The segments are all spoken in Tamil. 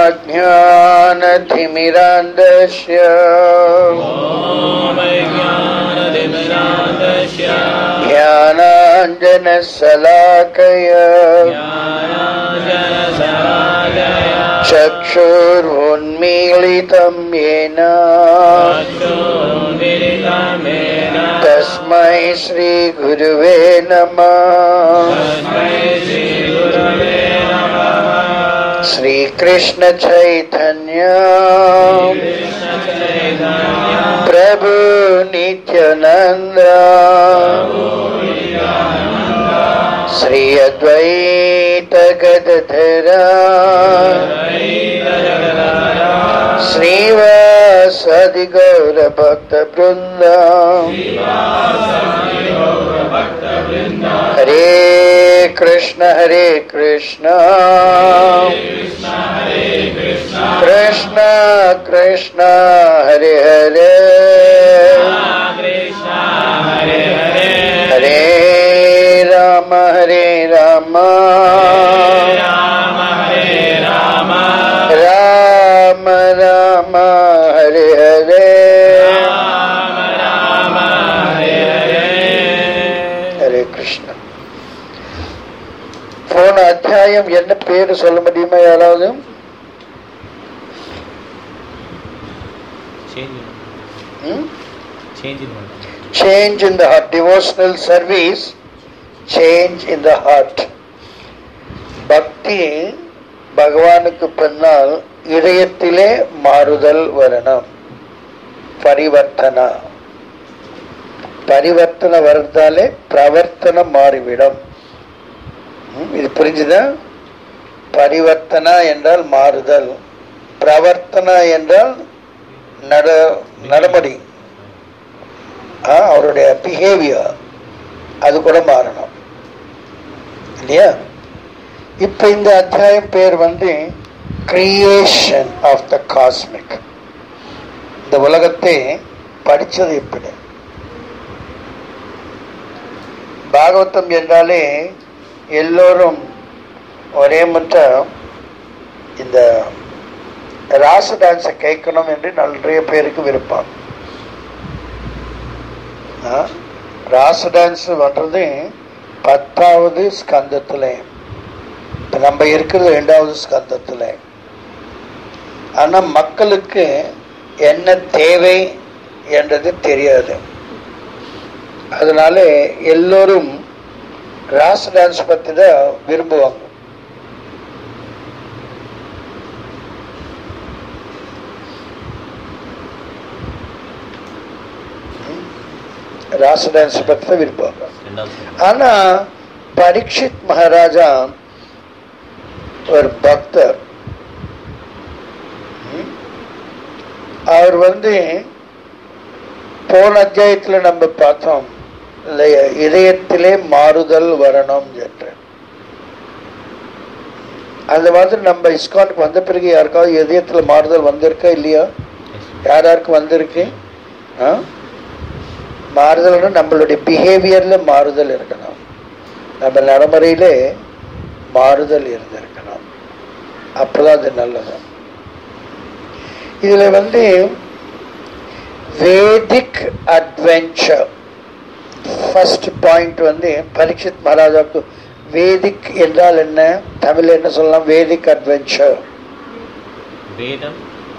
ज्ञानतिमिरान्धस्य ज्ञानतिमिरान्धस्य ज्ञानाञ्जनशलाकय ज्ञानाञ्जनशलाकया चक्षुरुन्मीलितं येन चक्षुर्मिलितमेन तस्मै श्रीगुरुवे नमः तस्मै श्रीगुरवे नमः श्रीकृष्णचैतन्य कृष्णचैतन्य प्रभु नित्यानन्द श्री अद्वैत गदधर श्रीवासदि गौरभक्तवृन्द हरे कृष्ण हरे कृष्ण कृष्ण कृष्ण हरे हरे कृष्ण हरे हरे हरे राम हरे राम राम हरे राम राम राम हरे हरे राम राम हरे हरे ஹரே கிருஷ்ணா போன அத்தியாயம் என்ன பேரு சொல்ல முடியுமா யாராவது change in the heart devotional service change in the heart பக்தி பகவானுக்கு பின்னால் இதயத்திலே மாறுதல் வரணும் பரிவர்த்தனா பரிவர்த்தனை வரதாலே பிரவர்த்தனம் மாறிவிடும் ம், இது புரிஞ்சுதா பரிவர்த்தனா என்றால் மாறுதல் பிரவர்த்தனா என்றால் நட நடமடி ஆ, அவருடைய பிஹேவியர் அது கூட மாறணும் இல்லையா இப்ப இந்த அத்தியாயம் பேர் வந்து கிரியேஷன் ஆஃப் த காஸ்மிக் இந்த உலகத்தை படிச்சது எப்படி பாகவதம் என்றாலே எல்லோரும் ஒரே மட்டும் இந்த ராச டான்ஸை கேட்கணும் என்று நிறைய பேருக்கு விருப்பம் ஆ, ராச டான்ஸ் பண்றது பத்தாவது ஸ்கந்தத்துல இப்ப நம்ம இருக்கிறது ரெண்டாவது ஸ்கந்தத்துல ஆனா மக்களுக்கு என்ன தேவை என்றது தெரியாது அதனால எல்லோரும் ராஸ் டான்ஸ் பத்தி தான் விரும்புவாங்க ம். ராஸ் டான்ஸ் பத்தி தான் விரும்புவாங்க ஆனா பரீட்சித் மகாராஜா ஒரு பக்தர் ம். அவர் வந்து போன அத்தியாயத்துல நம்ம பார்த்தோம் இல்லையா இதயத்திலே மாறுதல் வரணும் என்று அந்த மாதிரி நம்ம இஸ்கானுக்கு வந்த பிறகு யாருக்காவது இதயத்துல மாறுதல் வந்திருக்கா இல்லையா யார் யாருக்கு வந்திருக்கு ஆ? மாறுதல்னா நம்மளுடைய பிஹேவியர்ல மாறுதல் இருக்கணும் நம்ம நடைமுறையிலே மாறுதல் இருந்திருக்கணும் அப்பதான் அது நல்லது இதுல வந்து வேதிக் அட்வென்ச்சர் ஃபர்ஸ்ட் பாயிண்ட் வந்து பரீட்சித் மகாராஜாவுக்கு வேதிக் என்றால் என்ன தமிழ் என்ன சொல்லலாம் வேதிக் அட்வென்ச்சர் வேதம்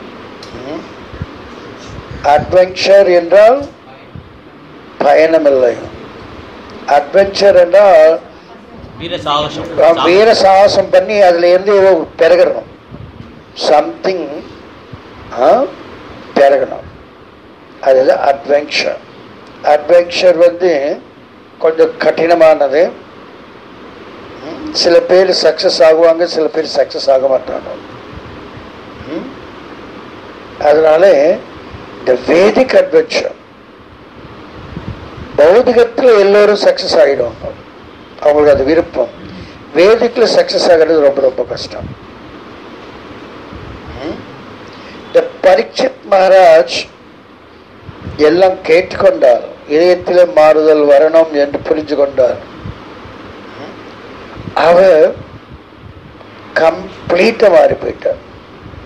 அட்வென்ச்சர் என்றால் பயணமில்லை அட்வென்ச்சர் என்றால் வீர சாகசம் அஹ், வீர சாகசம் பண்ணி அதுல இருந்து ஏதோ பெருகணும் சம்திங் பெருகணும் அதுதான் அட்வென்ச்சர் அட்வென்ச்சர் வந்து கொஞ்சம் கடினமானது ம், சில பேர் சக்சஸ் ஆகுவாங்க சில பேர் சக்சஸ் ஆக மாட்டாங்க ம், அதனால இந்த வேதிக் அட்வென்ச்சர் பௌதிகத்தில் எல்லோரும் சக்சஸ் ஆகிடுவாங்க அவங்களுக்கு அது விருப்பம் வேதிக்கில் சக்சஸ் ஆகிறது ரொம்ப ரொம்ப கஷ்டம் ம்? இந்த பரீட்சித் மகாராஜ் எல்லாம் கேட்டுக்கொண்டார் இதயத்திலே மாறுதல் வரணும் என்று புரிஞ்சு கொண்டார் ம்? அவர் கம்ப்ளீட்டா மாறி போயிட்டார்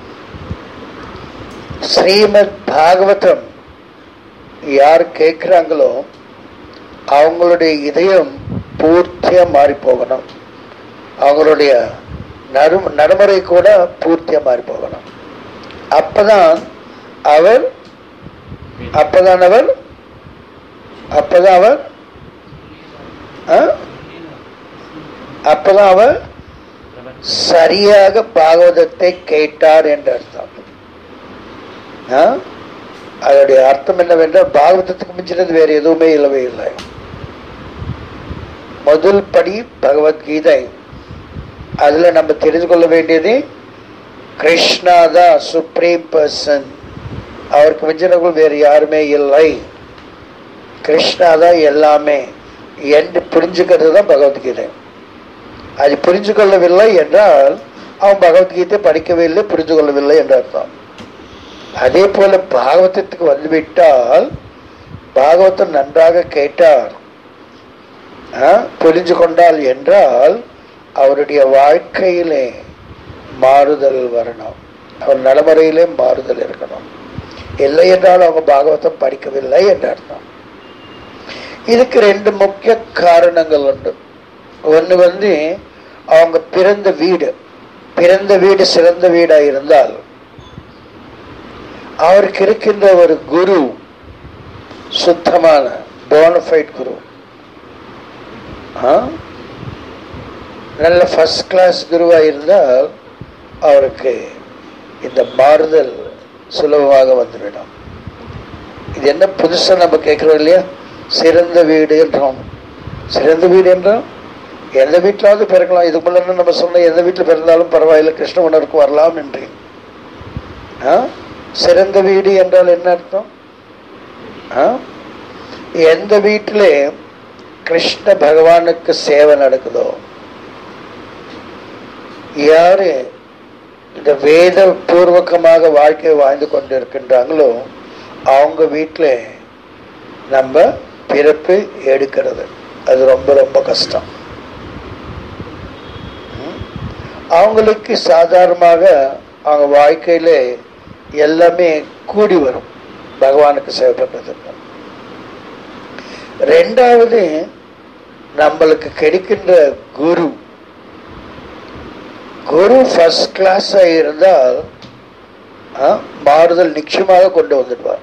ஸ்ரீமத் பாகவதம் யார் கேட்குறாங்களோ அவங்களுடைய இதயம் பூர்த்தியா மாறி போகணும் அவங்களுடைய நறு நடைமுறை கூட பூர்த்தியா மாறி போகணும் அப்பதான் அவர் அப்பதான் அவர் அப்பதான் அவர் ஆ? அப்பதான் அவர் சரியாக பாகவதத்தை கேட்டார் என்ற அர்த்தம் ஆ? அதோடைய அர்த்தம் என்னவென்றால் பாகவதத்துக்கு மிஞ்சினது வேற எதுவுமே இல்லவே இல்லை முதல் படி பகவத்கீதை அதுல நம்ம தெரிந்து கொள்ள வேண்டியது கிருஷ்ணா தான் சுப்ரீம் பர்சன் அவருக்கு மிஞ்சினவர்கள் வேறு யாருமே இல்லை கிருஷ்ணா தான் எல்லாமே என்று புரிஞ்சுக்கிறது தான் பகவத்கீதை அது புரிஞ்சு கொள்ளவில்லை என்றால் அவன் பகவத்கீதை படிக்கவே இல்லை புரிந்து கொள்ளவில்லை என்று அர்த்தம் அதே போல பாகவதத்துக்கு வந்துவிட்டால் பாகவதம் நன்றாக கேட்டார் ஆ, புரிஞ்சு கொண்டால் என்றால் அவருடைய வாழ்க்கையிலே மாறுதல் வரணும் அவர் நடைமுறையிலே மாறுதல் இருக்கணும் இல்லை என்றால் அவங்க பாகவதம் படிக்கவில்லை என்று அர்த்தம் இதுக்கு ரெண்டு முக்கிய காரணங்கள் உண்டு ஒன்று வந்து அவங்க பிறந்த வீடு பிறந்த வீடு சிறந்த வீடா இருந்தால் அவருக்கு இருக்கின்ற ஒரு குரு சுத்தமான போனஃபைட் குரு ஆ? நல்ல ஃபர்ஸ்ட் கிளாஸ் குருவா இருந்தால் அவருக்கு இந்த மாறுதல் சுலபமாக வந்துவிடும் இது என்ன புதுசா நம்ம கேட்கிறோம் இல்லையா சிறந்த வீடு என்றோம் சிறந்த வீடு என்றோம் எந்த வீட்டிலாவது பிறக்கலாம் இதுக்கு முன்னாடி நம்ம சொன்ன எந்த வீட்டில் பிறந்தாலும் பரவாயில்லை கிருஷ்ண உணர்வுக்கு வரலாம் என்று ஆ? சிறந்த வீடு என்றால் என்ன அர்த்தம் ஆ? எந்த வீட்டிலே கிருஷ்ண பகவானுக்கு சேவை நடக்குதோ யாரு இந்த வேத பூர்வகமாக வாழ்க்கை வாழ்ந்து கொண்டு இருக்கின்றாங்களோ அவங்க வீட்டில் நம்ம பிறப்பு எடுக்கிறது அது ரொம்ப ரொம்ப கஷ்டம் ம்? அவங்களுக்கு சாதாரணமாக அவங்க வாழ்க்கையில எல்லாமே கூடி வரும் பகவானுக்கு சேவை பண்றதுக்கு ரெண்டாவது நம்மளுக்கு கிடைக்கின்ற குரு குரு ஃபர்ஸ்ட் கிளாஸா இருந்தால் ஆ, மாறுதல் நிச்சயமாக கொண்டு வந்துடுவார்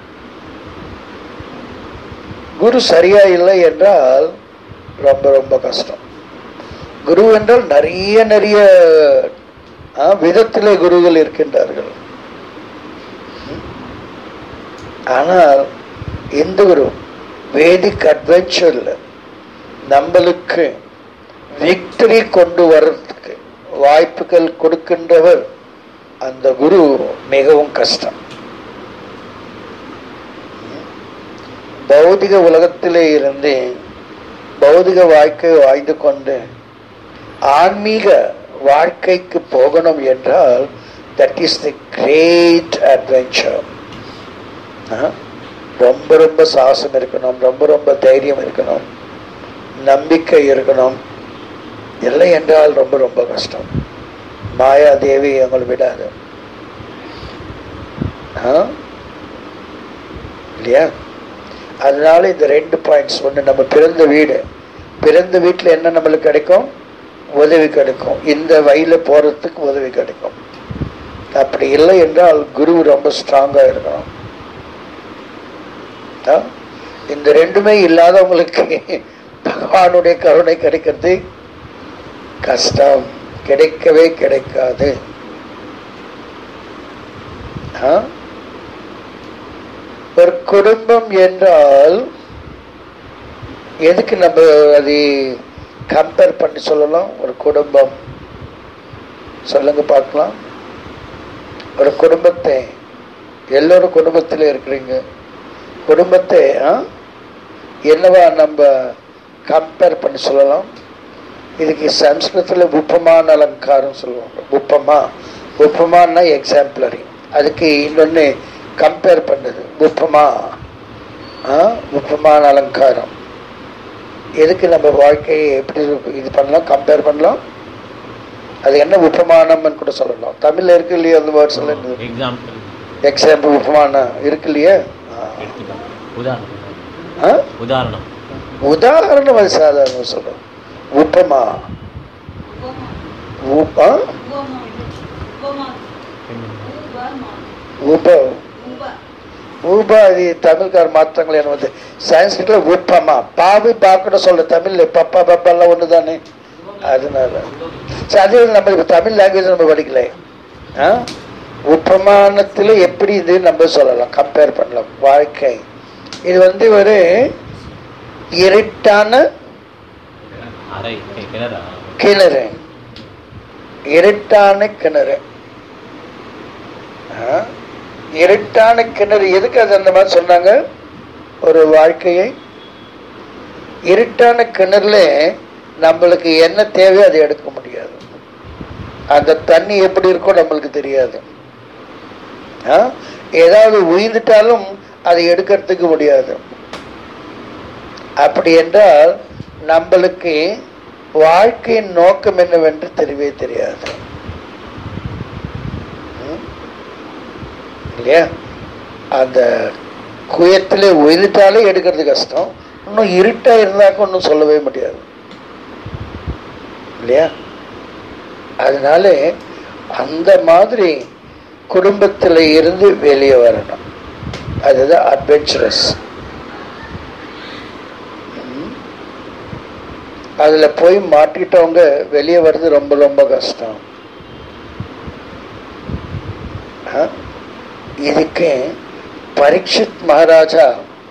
குரு சரியா இல்லை என்றால் ரொம்ப ரொம்ப கஷ்டம் குரு என்றால் நிறைய நிறைய ஆ, விதத்திலே குருகள் இருக்கின்றார்கள் ம். ஆனால் இந்த குரு வேதிக் அட்வென்ச்சர்ல நம்மளுக்கு விக்டரி கொண்டு வர்றதுக்கு வாய்ப்புகள் கொடுக்கின்றவர் அந்த குரு மிகவும் கஷ்டம் பௌதிக உலகத்திலே இருந்து பௌதிக வாழ்க்கை வாழ்ந்து கொண்டு ஆன்மீக வாழ்க்கைக்கு போகணும் என்றால் that is the great adventure ரொம்ப ரொம்ப சாகசம் இருக்கணும் ரொம்ப ரொம்ப தைரியம் இருக்கணும் நம்பிக்கை இருக்கணும் இல்லை என்றால் ரொம்ப ரொம்ப கஷ்டம் மாயா தேவி எங்களை விடாது ஆ? இல்லையா அதனால இந்த ரெண்டு பாயிண்ட்ஸ் ஒன்று நம்ம பிறந்த வீடு பிறந்த வீட்டில் என்ன நம்மளுக்கு கிடைக்கும் உதவி கிடைக்கும் இந்த வழியில போறதுக்கு உதவி கிடைக்கும் அப்படி இல்லை என்றால் குரு ரொம்ப ஸ்ட்ராங்கா இருக்கணும் ஆ? இந்த ரெண்டுமே இல்லாதவங்களுக்கு பகவானுடைய கருணை கிடைக்கிறது கஷ்டம் கிடைக்கவே கிடைக்காது ஆ? ஒரு குடும்பம் என்றால் எதுக்கு நம்ம அது கம்பேர் பண்ணி சொல்லலாம் ஒரு குடும்பம் சொல்லுங்க பார்க்கலாம் ஒரு குடும்பத்தை எல்லோரும் குடும்பத்தில் இருக்கிறீங்க குடும்பத்தை ஆ, என்னவா நம்ம கம்பேர் பண்ணி சொல்லலாம் இதுக்கு சம்ஸ்கிருதத்தில் உப்பமான அலங்காரம் சொல்லுவாங்க உப்பமா உப்பமான்னா எக்ஸாம்பிளரி அதுக்கு இன்னொன்று கம்பேர் பண்ணுது உப்பமா ஆ, உப்பமான அலங்காரம் எதுக்கு நம்ம வாழ்க்கையை எப்படி இது பண்ணலாம் கம்பேர் பண்ணலாம் அது என்ன உப்பமானம்னு கூட சொல்லலாம் தமிழ்ல இருக்கு இல்லையா அந்த வேர்ட்ஸ் எல்லாம் இருக்குது. எக்ஸாம்பிள் எக்ஸாம்பிள் உப்புமானா இருக்கு இல்லையா எடுத்துக்காட்டு உதாரணம் ஆ? உதாரணம் உதாரணம் அது சாதாரண சொல்றோம் உப்பமா உப்பா உப ஊபா அது தமிழ்கார மாற்றங்கள் என்ன வந்து சான்ஸ்கிரிட்ல உப்பமா பாவி பார்க்கட சொல்ற தமிழ்ல பப்பா பப்பா எல்லாம் ஒன்று தானே அதனால சரி அதே வந்து நம்ம இப்ப தமிழ் லாங்குவேஜ் நம்ம படிக்கல ஆ? உப்பமானத்துல எப்படி இது நம்ம சொல்லலாம் கம்பேர் பண்ணலாம் வாழ்க்கை இது வந்து ஒரு இருட்டான அறை கி- கிணறா கிணறு இருட்டான கிணறு ஆ? இருட்டான கிணறு எதுக்கு அது அந்த மாதிரி சொன்னாங்க ஒரு வாழ்க்கையை இருட்டான கிணறுல நம்மளுக்கு என்ன தேவையோ அதை எடுக்க முடியாது அந்த தண்ணி எப்படி இருக்கோ நம்மளுக்கு தெரியாது ஆ? ஏதாவது உயிர்ந்துட்டாலும் அதை எடுக்கிறதுக்கு முடியாது அப்படி என்றால் நம்மளுக்கு வாழ்க்கையின் நோக்கம் என்னவென்று தெரியவே தெரியாது ம்? இல்லையா அந்த குயத்திலே உயிரிட்டாலே எடுக்கிறது கஷ்டம் இன்னும் இருட்டா இருந்தாக்க ஒன்றும் சொல்லவே முடியாது இல்லையா அதனால அந்த மாதிரி குடும்பத்தில் இருந்து வெளியே வரணும் அதுதான் அட்வென்ச்சரஸ் அதுல போய் மாட்டிட்டவங்க வெளியே வர்றது ரொம்ப ரொம்ப கஷ்டம் ஆ? இதுக்கு பரீட்சித் மகாராஜா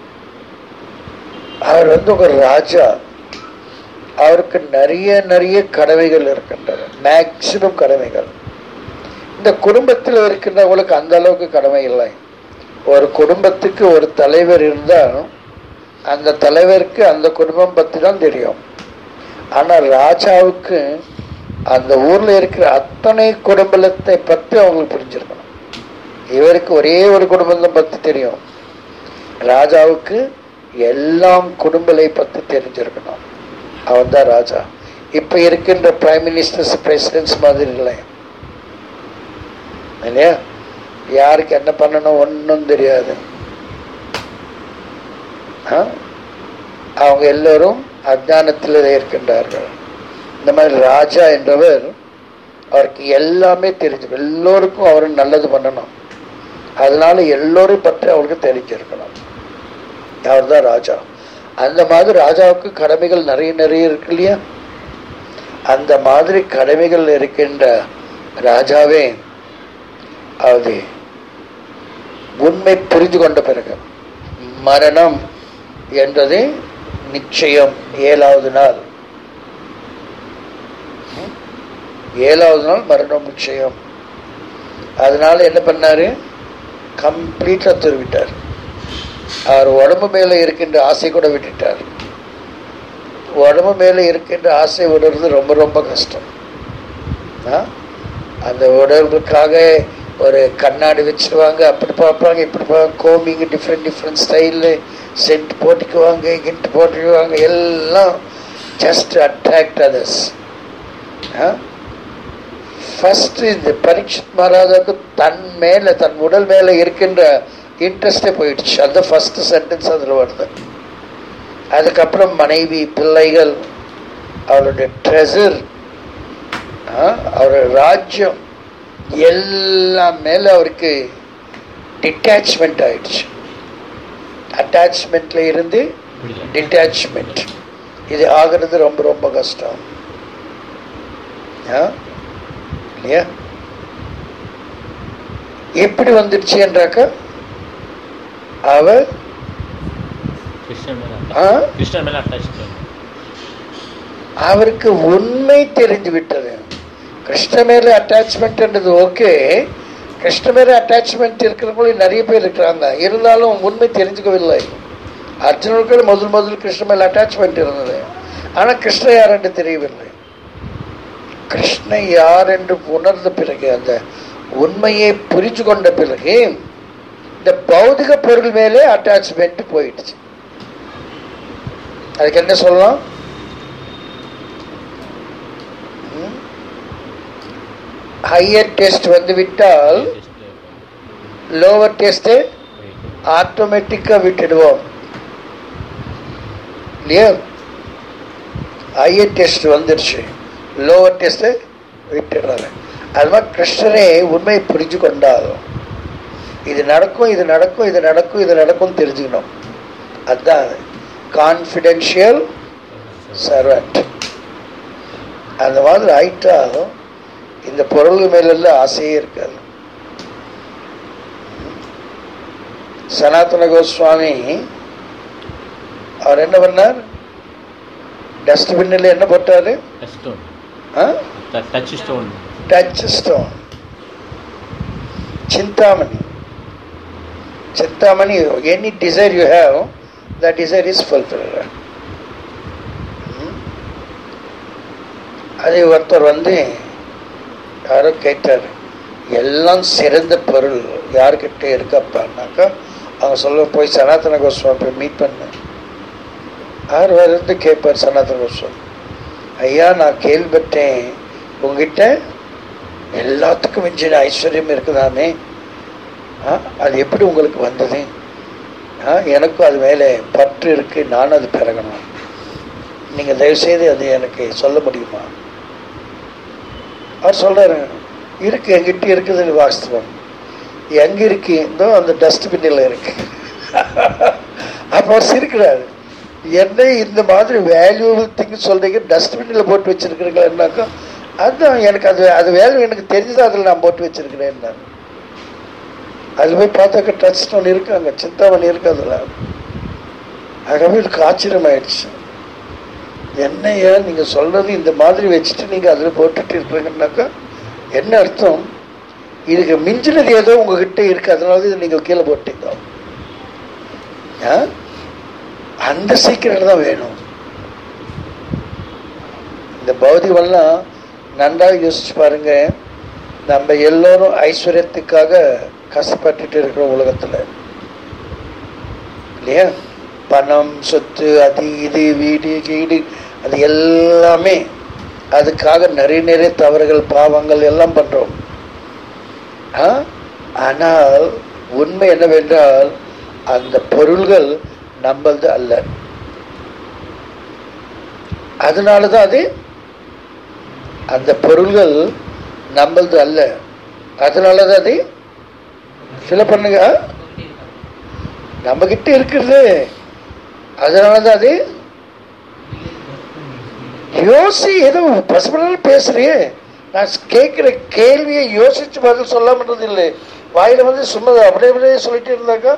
அவர் வந்து ஒரு ராஜா அவருக்கு நிறைய நிறைய கடமைகள் இருக்கின்றன மேக்சிமம் கடமைகள் இந்த குடும்பத்தில் இருக்கின்றவங்களுக்கு அந்த அளவுக்கு கடமை இல்லை ஒரு குடும்பத்துக்கு ஒரு தலைவர் இருந்தால் அந்த தலைவருக்கு அந்த குடும்பம் பற்றி தான் தெரியும் ஆனால் ராஜாவுக்கு அந்த ஊர்ல இருக்கிற அத்தனை குடும்பத்தை பற்றி அவங்களுக்கு புரிஞ்சிருக்கணும் இவருக்கு ஒரே ஒரு குடும்பத்தை பற்றி தெரியும் ராஜாவுக்கு எல்லாம் குடும்பலை பற்றி தெரிஞ்சிருக்கணும் அவன் தான் ராஜா இப்ப இருக்கின்ற பிரைம் மினிஸ்டர்ஸ் பிரசிடென்ட்ஸ் மாதிரி இல்லை இல்லையா யாருக்கு என்ன பண்ணணும் ஒன்றும் தெரியாது ஆ? அவங்க எல்லோரும் அஜானத்தில் இருக்கின்றார்கள் இந்த மாதிரி ராஜா என்றவர் அவருக்கு எல்லாமே தெரிஞ்சு எல்லோருக்கும் அவர் நல்லது பண்ணணும் அதனால எல்லோரையும் பற்றி அவருக்கு தெரிஞ்சிருக்கணும் அவர் தான் ராஜா அந்த மாதிரி ராஜாவுக்கு கடமைகள் நிறைய நிறைய இருக்கு இல்லையா அந்த மாதிரி கடமைகள் இருக்கின்ற ராஜாவே அது உண்மை புரிந்து கொண்ட பிறகு மரணம் என்றது நிச்சயம் ஏழாவது நாள் ம்? ஏழாவது நாள் மரணம் நிச்சயம் அதனால என்ன பண்ணாரு கம்ப்ளீட்டா திருவிட்டார் அவர் உடம்பு மேல இருக்கின்ற ஆசை கூட விட்டுட்டார் உடம்பு மேல இருக்கின்ற ஆசை விடுறது ரொம்ப ரொம்ப கஷ்டம் ஆ? அந்த உடம்புக்காக ஒரு கண்ணாடி வச்சிருவாங்க அப்படி பார்ப்பாங்க இப்படி பார்ப்பாங்க கோமிங் டிஃப்ரெண்ட் டிஃப்ரெண்ட் ஸ்டைலில் சென்ட் போட்டுக்குவாங்க கிண்ட் போட்டுக்குவாங்க எல்லாம் ஜஸ்ட் அட்ராக்ட் அதர்ஸ் ஃபர்ஸ்ட் இந்த பரீட்சித் மகாராஜாவுக்கு தன் மேல தன் உடல் மேல இருக்கின்ற இன்ட்ரெஸ்டே போயிடுச்சு அந்த ஃபர்ஸ்ட் சென்டென்ஸ் அதில் வருது அதுக்கப்புறம் மனைவி பிள்ளைகள் அவருடைய ட்ரெஷர் அவருடைய ராஜ்யம் எல்லாம் மேல அவருக்கு டிட்டாச்மெண்ட் ஆயிடுச்சு அட்டாச்மெண்ட்ல இருந்து விடுதலை டிட்டாச்மெண்ட் இது ஆகிறது ரொம்ப ரொம்ப கஷ்டம் ஆ? இல்லையா எப்படி வந்துடுச்சு என்றாக்க அவர் கிருஷ்ணன் மேல ஆ? கிருஷ்ணன் மேல அட்டாச் அவருக்கு உண்மை தெரிந்து விட்டது கிருஷ்ண மேல அட்டாச்மெண்ட்ன்றது ஓகே கிருஷ்ண மேல அட்டாச்மெண்ட் இருக்கிறவங்களும் நிறைய பேர் இருக்கிறாங்க இருந்தாலும் உண்மை தெரிஞ்சுக்கவில்லை அர்ஜுனருக்கு முதல் முதல் கிருஷ்ண மேல அட்டாச்மெண்ட் இருந்தது ஆனா கிருஷ்ண யார் என்று தெரியவில்லை கிருஷ்ண யார் என்று உணர்ந்த பிறகு அந்த உண்மையை புரிஞ்சு கொண்ட பிறகு இந்த பௌதிக பொருள் மேலே அட்டாச்மெண்ட் போயிடுச்சு அதுக்கு என்ன சொல்லலாம் ஹையர் டெஸ்ட் வந்து விட்டால் லோவர் டெஸ்ட்டு ஆட்டோமேட்டிக்காக விட்டுடுவோம் இல்லையா ஹையர் டெஸ்ட் வந்துருச்சு லோவர் டெஸ்ட்டு விட்டுடுறாங்க அது மாதிரி கிருஷ்ணரே உண்மையை புரிஞ்சு கொண்டாலும் இது நடக்கும் இது நடக்கும் இது நடக்கும் இது நடக்கும் தெரிஞ்சுக்கணும் அதுதான் கான்ஃபிடென்ஷியல் சர்வெண்ட் அந்த மாதிரி ஆயிட்டாலும் இந்த பொருள் மேலெல்லாம் ஆசையே இருக்காது சனாதன கோஸ்வாமி அவர் என்ன பண்ணார் டஸ்ட்பின்னில் என்ன போட்டாரு stone a touch stone touch stone Chintamani Chintamani any desire you have the desire is fulfil அது ஒருத்தர் வந்து யாரோ கேட்டார் எல்லாம் சிறந்த பொருள் யார்கிட்ட இருக்கப்பன்னாக்கா அவங்க சொல்ல போய் சனாதன கோஸ்வாமி போய் மீட் பண்ணேன் யார் வந்து கேட்பார் சனாதன கோஸ்வாமி ஐயா நான் கேள்விப்பட்டேன் உங்ககிட்ட எல்லாத்துக்கும் மிஞ்சின ஐஸ்வர்யம் இருக்குதானே ஆ அது எப்படி உங்களுக்கு வந்தது ஆ எனக்கும் அது மேலே பற்று இருக்கு நானும் அது பிறகணும் நீங்கள் தயவுசெய்து அது எனக்கு சொல்ல முடியுமா அவர் சொல்கிறாரு இருக்கு எங்கிட்ட இருக்குது வாஸ்தவம் எங்கே இருக்கு இதோ அந்த டஸ்ட்பின்னில் இருக்கு அப்போ அவர் சிரிக்கிறாரு என்ன இந்த மாதிரி வேல்யூபிள் திங்ஸ் சொல்கிறீங்க டஸ்ட்பின்னில் போட்டு வச்சுருக்கிறீங்களாக்கா அதுதான் எனக்கு அது அது வேல்யூ எனக்கு தெரிஞ்சது அதில் நான் போட்டு வச்சுருக்கிறேன் அதில் போய் பார்த்தாக்க டச் ஸ்டோன் இருக்கு அங்கே சிந்தாமணி இருக்கு அதில் ஆகவே எனக்கு ஆச்சரியமாயிடுச்சு என்னையா நீங்கள் சொல்கிறது இந்த மாதிரி வச்சுட்டு நீங்கள் அதில் போட்டுட்டு இருக்கிறீங்கன்னாக்கா என்ன அர்த்தம் இதுக்கு மிஞ்சினது ஏதோ உங்ககிட்ட இருக்கு அதனால இது நீங்கள் கீழே போட்டீங்க ஆ? அந்த சீக்கிரம் தான் வேணும் இந்த பௌதிகமெல்லாம் நன்றாக யோசிச்சு பாருங்க நம்ம எல்லோரும் ஐஸ்வர்யத்துக்காக கஷ்டப்பட்டுட்டு இருக்கிறோம் உலகத்தில் இல்லையா பணம் சொத்து அது இது வீடு கீடு அது எல்லாமே அதுக்காக நிறைய நிறைய தவறுகள் பாவங்கள் எல்லாம் பண்றோம் ஆ? ஆனால் உண்மை என்னவென்றால் அந்த பொருள்கள் நம்மளது அல்ல அதனால தான் அது அந்த பொருள்கள் நம்மளது அல்ல அதனால தான் அது சில பண்ணுங்க நம்ம கிட்ட இருக்கிறது அதனால தான் அது யோசி ஏதோ பசுமனால் பேசுறியே நான் கேட்குற கேள்வியை யோசிச்சு பதில் சொல்லாமன்றது இல்லை வாயில வந்து சும்மா அப்படியே அப்படியே சொல்லிட்டு இருந்தாக்கா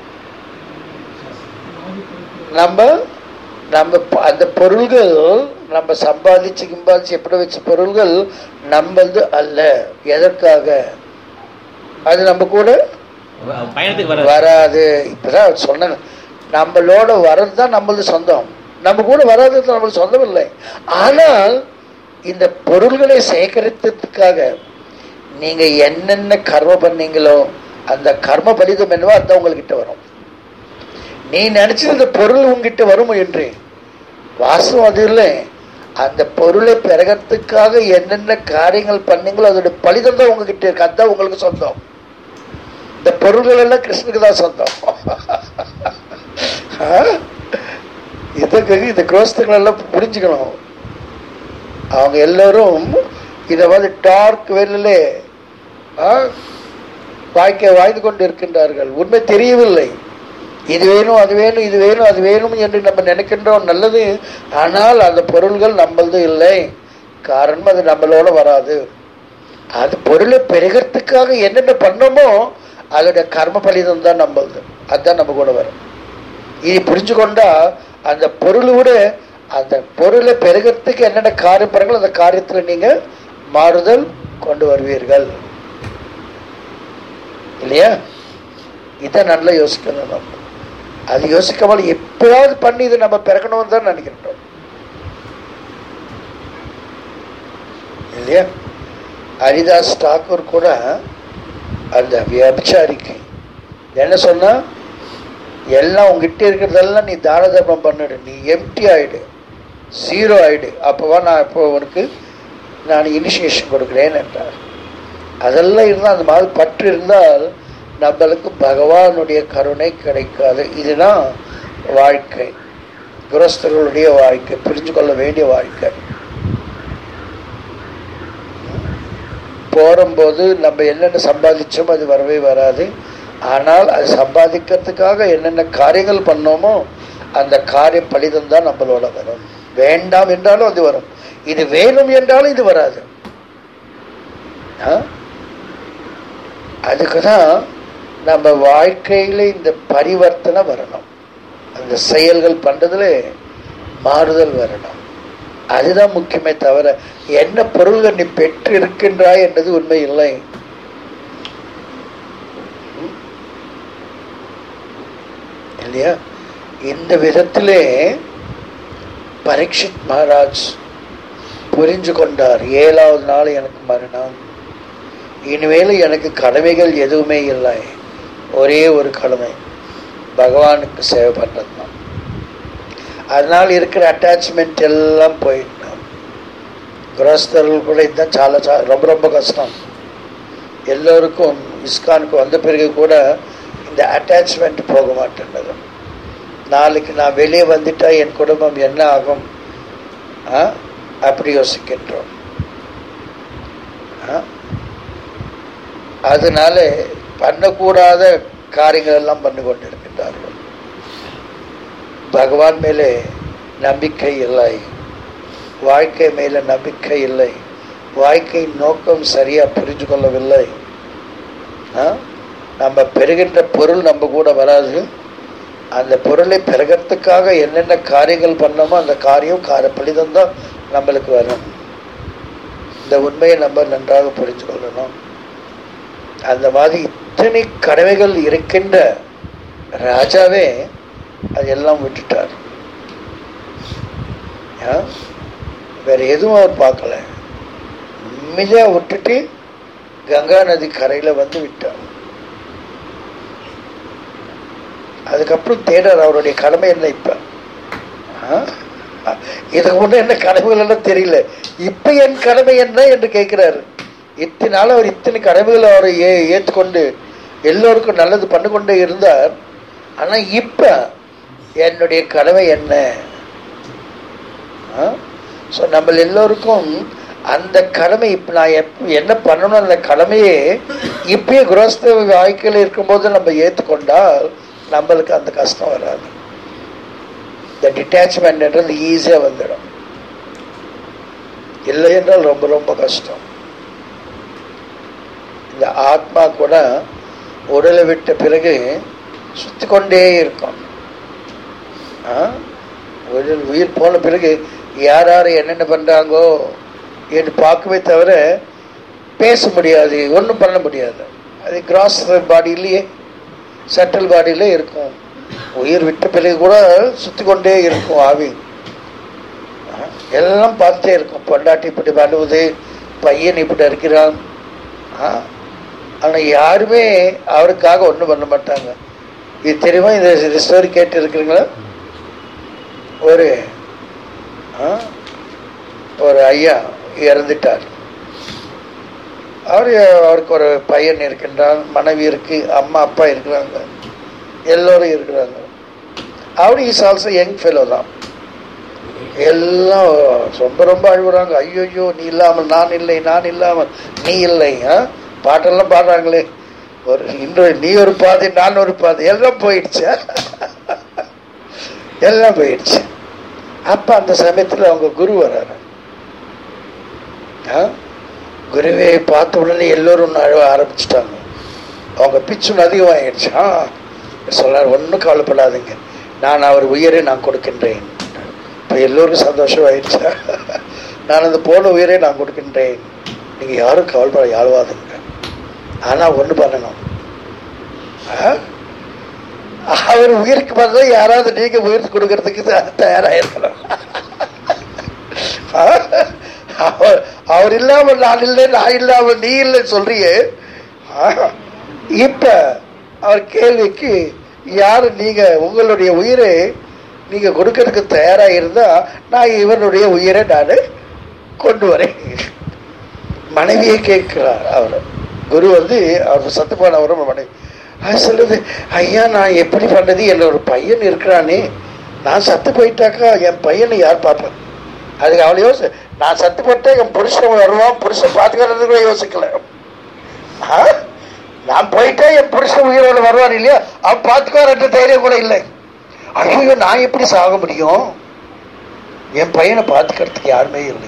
நம்ம நம்ம ப- அந்த பொருள்கள் நம்ம சம்பாதிச்சு கிம்பாதிச்சு எப்படி வச்ச பொருள்கள் நம்மளது அல்ல எதற்காக அது நம்ம கூட பயணத்துக்கு வர வராது இப்பதான் சொன்னாங்க நம்மளோட வர்றது தான் நம்மளது சொந்தம் நம்ம கூட வராதது நம்மளுக்கு சொந்தம் இல்லை ஆனால் இந்த பொருள்களை சேகரித்ததுக்காக நீங்க என்னென்ன கர்ம பண்ணீங்களோ அந்த கர்ம பலிதம் என்னவோ அதுதான் உங்ககிட்ட வரும் நீ நினைச்சது இந்த பொருள் உங்ககிட்ட வரும் என்று வாசம் அது இல்லை அந்த பொருளை பெறகிறதுக்காக என்னென்ன காரியங்கள் பண்ணீங்களோ அதோட பலிதம் தான் உங்ககிட்ட இருக்கு அதுதான் உங்களுக்கு சொந்தம் இந்த பொருள்கள் எல்லாம் கிருஷ்ணனுக்கு தான் சொந்தம் ஆ? இதுக்கு இந்த கிரோஸ்துகள் எல்லாம் புரிஞ்சுக்கணும் அவங்க எல்லாரும் இதை வந்து டார்க் வெளிலே வாழ்க்கை வாழ்ந்து கொண்டு இருக்கின்றார்கள் உண்மை தெரியவில்லை இது வேணும் அது வேணும் இது வேணும் அது வேணும் என்று நம்ம நினைக்கின்றோம் நல்லது ஆனால் அந்த பொருள்கள் நம்மளது இல்லை காரணம் அது நம்மளோட வராது அது பொருளை பெருகிறதுக்காக என்னென்ன பண்ணோமோ அதோட கர்ம பலிதம் தான் நம்மளது அதுதான் நம்ம கூட வரும் இது புரிஞ்சு கொண்டா அந்த பொருளோட அந்த பொருளை பெருகிறதுக்கு என்னென்ன காரியம் பண்ணுங்களோ அந்த காரியத்தில் நீங்க மாறுதல் கொண்டு வருவீர்கள் இல்லையா இதை நல்லா யோசிக்கணும் நம்ம அது யோசிக்காமல் எப்பயாவது பண்ணி இதை நம்ம பிறக்கணும்னு தான் நினைக்கின்றோம் இல்லையா ஹரிதாஸ் டாக்கூர் கூட அந்த விபச்சாரிக்கு என்ன சொன்னா எல்லாம் உங்ககிட்ட இருக்கிறதெல்லாம் நீ தான தர்மம் பண்ணிடு நீ எம்டி ஆயிடு ஜீரோ ஆயிடு அப்போவா நான் இப்போ உனக்கு நான் இனிஷியேஷன் கொடுக்குறேன் என்றார் அதெல்லாம் இருந்தால் அந்த மாதிரி பற்று இருந்தால் நம்மளுக்கு பகவானுடைய கருணை கிடைக்காது இதுதான் வாழ்க்கை குரஸ்தர்களுடைய வாழ்க்கை புரிஞ்சு கொள்ள வேண்டிய வாழ்க்கை போடும்போது நம்ம என்னென்ன சம்பாதிச்சோமோ அது வரவே வராது ஆனால் அது சம்பாதிக்கிறதுக்காக என்னென்ன காரியங்கள் பண்ணோமோ அந்த காரிய பலிதம் தான் நம்மளோட வரும் வேண்டாம் என்றாலும் அது வரும் இது வேணும் என்றாலும் இது வராது ஆ? அதுக்கு தான் நம்ம வாழ்க்கையில் இந்த பரிவர்த்தனை வரணும் அந்த செயல்கள் பண்ணுறதுல மாறுதல் வரணும் அதுதான் முக்கியமே தவிர என்ன பொருள்கள் நீ பெற்று இருக்கின்றாய் என்றது உண்மை இல்லை ம்? இல்லையா இந்த விதத்திலே பரீட்சித் மகாராஜ் புரிஞ்சு கொண்டார் ஏழாவது நாள் எனக்கு மரணம் இனிமேல் எனக்கு கடமைகள் எதுவுமே இல்லை ஒரே ஒரு கடமை பகவானுக்கு சேவை பண்ணுறது தான் அதனால் இருக்கிற அட்டாச்மெண்ட் எல்லாம் போயிட்டோம் கிரகஸ்தர்கள் கூட இதுதான் చాలా చాలా ரொம்ப ரொம்ப கஷ்டம் எல்லோருக்கும் இஸ்கானுக்கு வந்த பிறகு கூட இந்த அட்டாச்மெண்ட் போக மாட்டேன்றது நாளைக்கு நான் வெளியே வந்துட்டா என் குடும்பம் என்ன ஆகும் ஆ? அப்படி யோசிக்கின்றோம் ஆ? அதனால பண்ணக்கூடாத காரியங்கள் எல்லாம் பண்ணி கொண்டிருக்கின்றார்கள் பகவான் மேலே நம்பிக்கை இல்லை வாழ்க்கை மேலே நம்பிக்கை இல்லை வாழ்க்கை நோக்கம் சரியா புரிஞ்சு கொள்ளவில்லை ஆ? நம்ம பெறுகின்ற பொருள் நம்ம கூட வராது அந்த பொருளை பெருகிறதுக்காக என்னென்ன காரியங்கள் பண்ணோமோ அந்த காரியம் கார பலிதம் தான் நம்மளுக்கு வரும் இந்த உண்மையை நம்ம நன்றாக புரிஞ்சு கொள்ளணும் அந்த மாதிரி இத்தனை கடமைகள் இருக்கின்ற ராஜாவே அதெல்லாம் விட்டுட்டார் ஆ? வேற எதுவும் அவர் பார்க்கல உண்மையா விட்டுட்டு கங்கா நதி கரையில வந்து விட்டார் அதுக்கப்புறம் தேடர் அவருடைய கடமை என்ன இப்ப ஆ? இதுக்கு முன்னே என்ன கடமைகள் எல்லாம் தெரியல இப்ப என் கடமை என்ன என்று கேட்கிறாரு இத்தனை நாள் அவர் இத்தனை கடமைகளை அவர் ஏ ஏற்றுக்கொண்டு எல்லோருக்கும் நல்லது பண்ணி கொண்டே இருந்தார் ஆனா இப்ப என்னுடைய கடமை என்ன ஸோ நம்ம எல்லோருக்கும் அந்த கடமை இப்போ நான் எப் என்ன பண்ணணும் அந்த கடமையே இப்பயே குரஸ்த வாழ்க்கையில் இருக்கும்போது நம்ம ஏற்றுக்கொண்டால் நம்மளுக்கு அந்த கஷ்டம் வராது இந்த டிட்டாச்மெண்ட்ன்றது ஈஸியாக வந்துடும் இல்லை என்றால் ரொம்ப ரொம்ப கஷ்டம் இந்த ஆத்மா கூட உடலை விட்ட பிறகு சுத்தி கொண்டே இருக்கும் ஆ? உடல் உயிர் போன பிறகு யார் யார் என்னென்ன பண்ணுறாங்கோ என்று பார்க்கவே தவிர பேச முடியாது ஒன்றும் பண்ண முடியாது அது கிராஸ் பாடியிலேயே சென்ட்ரல் பாடியிலே இருக்கும் உயிர் விட்ட பிறகு கூட சுற்றி கொண்டே இருக்கும் ஆவி ஆ? எல்லாம் பார்த்துட்டே இருக்கும் பொண்டாட்டி இப்படி பண்ணுவது பையன் இப்படி இருக்கிறான் ஆனால் யாருமே அவருக்காக ஒன்றும் பண்ண மாட்டாங்க இது தெரியுமா இந்த ஸ்டோரி கேட்டு இருக்கிறீங்களா ஒரு ஆ, ஒரு ஐயா இறந்துட்டார் அவர் அவருக்கு ஒரு பையன் இருக்கின்றான் மனைவி இருக்கு அம்மா அப்பா இருக்கிறாங்க எல்லோரும் இருக்கிறாங்க அவர் இஸ் ஆல்சோ யங் ஃபெலோ தான் எல்லாம் ரொம்ப ரொம்ப அழுகுறாங்க ஐயோ நீ இல்லாமல் நான் இல்லை நான் இல்லாமல் நீ இல்லை ஆ? பாட்டெல்லாம் பாடுறாங்களே ஒரு இன்று நீ ஒரு பாதி நான் ஒரு பாதி எல்லாம் போயிடுச்சு எல்லாம் போயிடுச்சு அப்ப அந்த சமயத்துல அவங்க குரு வர்றாரு ஆ? குருவை பார்த்த உடனே எல்லோரும் ஒன்று அழுவ ஆரம்பிச்சிட்டாங்க அவங்க பிச்சுன்னு அதிகமாகிடுச்சு ஆ சொல்றாரு ஒன்றும் கவலைப்படாதீங்க நான் அவர் உயிரை நான் கொடுக்கின்றேன் இப்போ எல்லோருக்கும் சந்தோஷம் ஆயிடுச்சா நான் அந்த போன உயிரை நான் கொடுக்கின்றேன் நீங்கள் யாரும் கவலைப்பட யாழ்வாதுங்க ஆனால் ஒன்று பண்ணணும் ஆ? அவர் உயிருக்கு பதிலா யாராவது நீங்க உயிர் கொடுக்கறதுக்கு த- தயாரா இருக்கணும் அவர் அவர் இல்லாம நான் இல்லை நான் இல்லாம நீ இல்லைன்னு சொல்றியே ஆ, இப்ப அவர் கேள்விக்கு யாரு நீங்க உங்களுடைய உயிரை நீங்க கொடுக்கறதுக்கு தயாரா இருந்தா நான் இவனுடைய உயிரை நான் கொண்டு வரேன் மனைவியை கேட்கிறார் அவர் குரு வந்து அவர் சத்துப்பானவரும் மனைவி அது சொல்லுது ஐயா நான் எப்படி பண்ணுறது என்னோட பையன் இருக்கிறானே நான் சத்து போயிட்டாக்கா என் பையனை யார் பார்ப்பேன் அதுக்கு அவளை யோசி நான் சத்து போட்டா என் புருஷன் வருவான் புருஷன் பார்த்துக்கிறது கூட யோசிக்கல ஆ? நான் போயிட்டா என் புருஷன் உயிரோடு வருவான் இல்லையா அவன் பார்த்துக்குவார்ன்ற தைரியம் கூட இல்லை ஐயோ நான் எப்படி சாக முடியும் என் பையனை பார்த்துக்கிறதுக்கு யாருமே இல்லை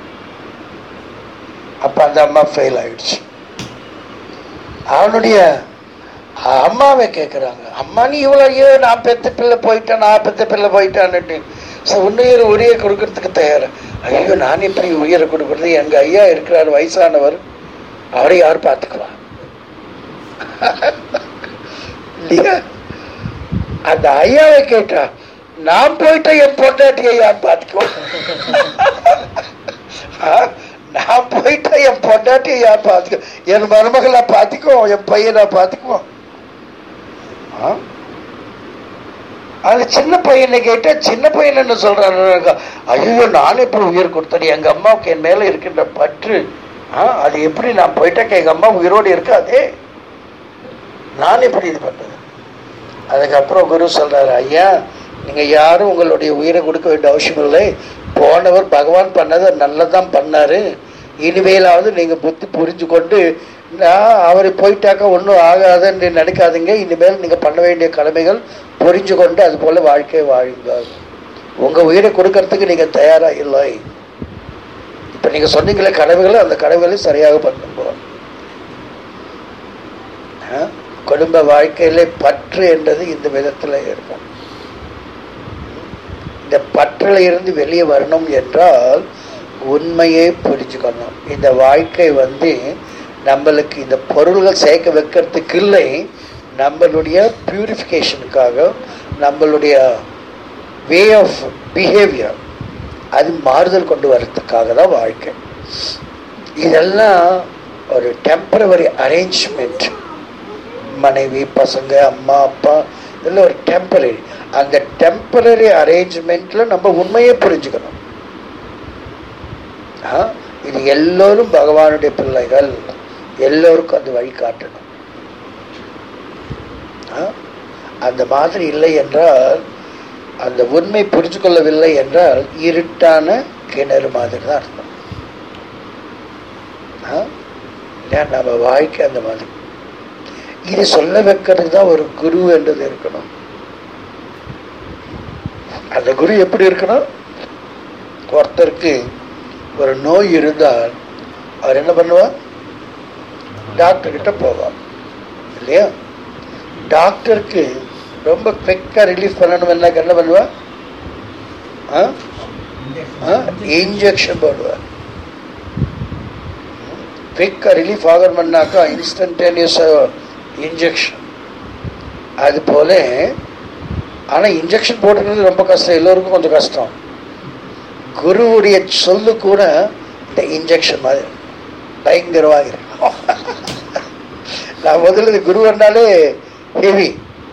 அப்ப அந்த அம்மா ஃபெயில் ஆயிடுச்சு அவனுடைய அம்மாவை கேட்குறாங்க அம்மா நீ இவ்வளோ ஐயோ நான் பெத்த பிள்ளை போயிட்டேன் நான் பெத்த பிள்ளை போயிட்டான்னுட்டு ஸோ உன்னுயிர் உரிய கொடுக்கறதுக்கு தயார் ஐயோ நான் எப்படி உயிரை கொடுக்கறது எங்க ஐயா இருக்கிறார் வயசானவர் அவரை யார் பார்த்துக்குவா இல்லையா அந்த ஐயாவை கேட்டா நான் போயிட்ட என் பொண்டாட்டியை யார் பார்த்துக்குவோம் நான் போயிட்டா என் பொண்டாட்டியை யார் பார்த்துக்கோ என் மருமகளை பார்த்துக்குவோம் என் பையனை பார்த்துக்குவோம் ஆ? அது சின்ன பையனை கேட்டா சின்ன பையன் என்ன சொல்றாரு ஐயோ நான் எப்படி உயிர் கொடுத்தேன் எங்க அம்மாவுக்கு என் மேல இருக்கின்ற பற்று ஆ, அது எப்படி நான் போயிட்டாக்க எங்க அம்மா உயிரோடு இருக்காதே நான் எப்படி இது பண்றது அதுக்கப்புறம் குரு சொல்றாரு ஐயா நீங்க யாரும் உங்களுடைய உயிரை கொடுக்க வேண்டிய அவசியம் இல்லை போனவர் பகவான் பண்ணதை நல்லதான் பண்ணாரு இனிமேலாவது நீங்க புத்தி புரிஞ்சு கொண்டு நான் அவர் போயிட்டாக்க ஒன்றும் ஆகாதுன்னு நினைக்காதீங்க இனிமேல் நீங்க பண்ண வேண்டிய கடமைகள் புரிஞ்சு கொண்டு அது போல வாழ்க்கையை வாழுங்க உங்க உயிரை கொடுக்கறதுக்கு நீங்க தயாரா இல்லை இப்ப நீங்க சொன்னீங்களே கடமைகளை அந்த கடமைகளை சரியாக பண்ணுங்க ஆ? குடும்ப வாழ்க்கையில பற்று என்றது இந்த விதத்துல இருக்கும் இந்த பற்றில் இருந்து வெளியே வரணும் என்றால் உண்மையை புரிஞ்சுக்கணும் இந்த வாழ்க்கை வந்து நம்மளுக்கு இந்த பொருள்கள் சேர்க்க வைக்கிறதுக்கு இல்லை நம்மளுடைய பியூரிஃபிகேஷனுக்காக நம்மளுடைய வே ஆஃப் பிஹேவியர் அது மாறுதல் கொண்டு வர்றதுக்காக தான் வாழ்க்கை இதெல்லாம் ஒரு டெம்பரவரி அரேஞ்ச்மெண்ட் மனைவி பசங்க அம்மா அப்பா இதெல்லாம் ஒரு டெம்பரரி அந்த டெம்பரரி அரேஞ்ச்மெண்ட்ல நம்ம உண்மையை புரிஞ்சுக்கணும் ஆ, இது எல்லோரும் பகவானுடைய பிள்ளைகள் எல்லோருக்கும் அந்த வழி காட்டணும் ஆ, அந்த மாதிரி இல்லை என்றால் அந்த உண்மை புரிஞ்சு கொள்ளவில்லை என்றால் இருட்டான கிணறு மாதிரி தான் அர்த்தம் ஆ? இல்லையா நம்ம வாழ்க்கை அந்த மாதிரி இது சொல்ல வைக்கிறதுக்கு தான் ஒரு குரு என்றது இருக்கணும் அந்த குரு எப்படி இருக்கணும் ஒருத்தருக்கு ஒரு நோய் இருந்தால் அவர் என்ன பண்ணுவார் டாக்டர் கிட்ட போவார் இல்லையா டாக்டருக்கு ரொம்ப குவிக்காக ரிலீஃப் பண்ணணும்னா என்ன பண்ணுவா இன்ஜெக்ஷன் போடுவார் குவிக்காக ரிலீஃப் ஆகணும்னாக்கா இன்ஸ்டன்டேனியஸ் இன்ஜெக்ஷன் அது போல ஆனால் இன்ஜெக்ஷன் போட்டுக்கிறது ரொம்ப கஷ்டம் எல்லோருக்கும் கொஞ்சம் கஷ்டம் குருவுடைய சொல்லு கூட இந்த இன்ஜெக்ஷன் மாதிரி பயங்கரமாக இருக்கும் நான் முதல்ல இந்த குரு வந்தாலே ஹெவி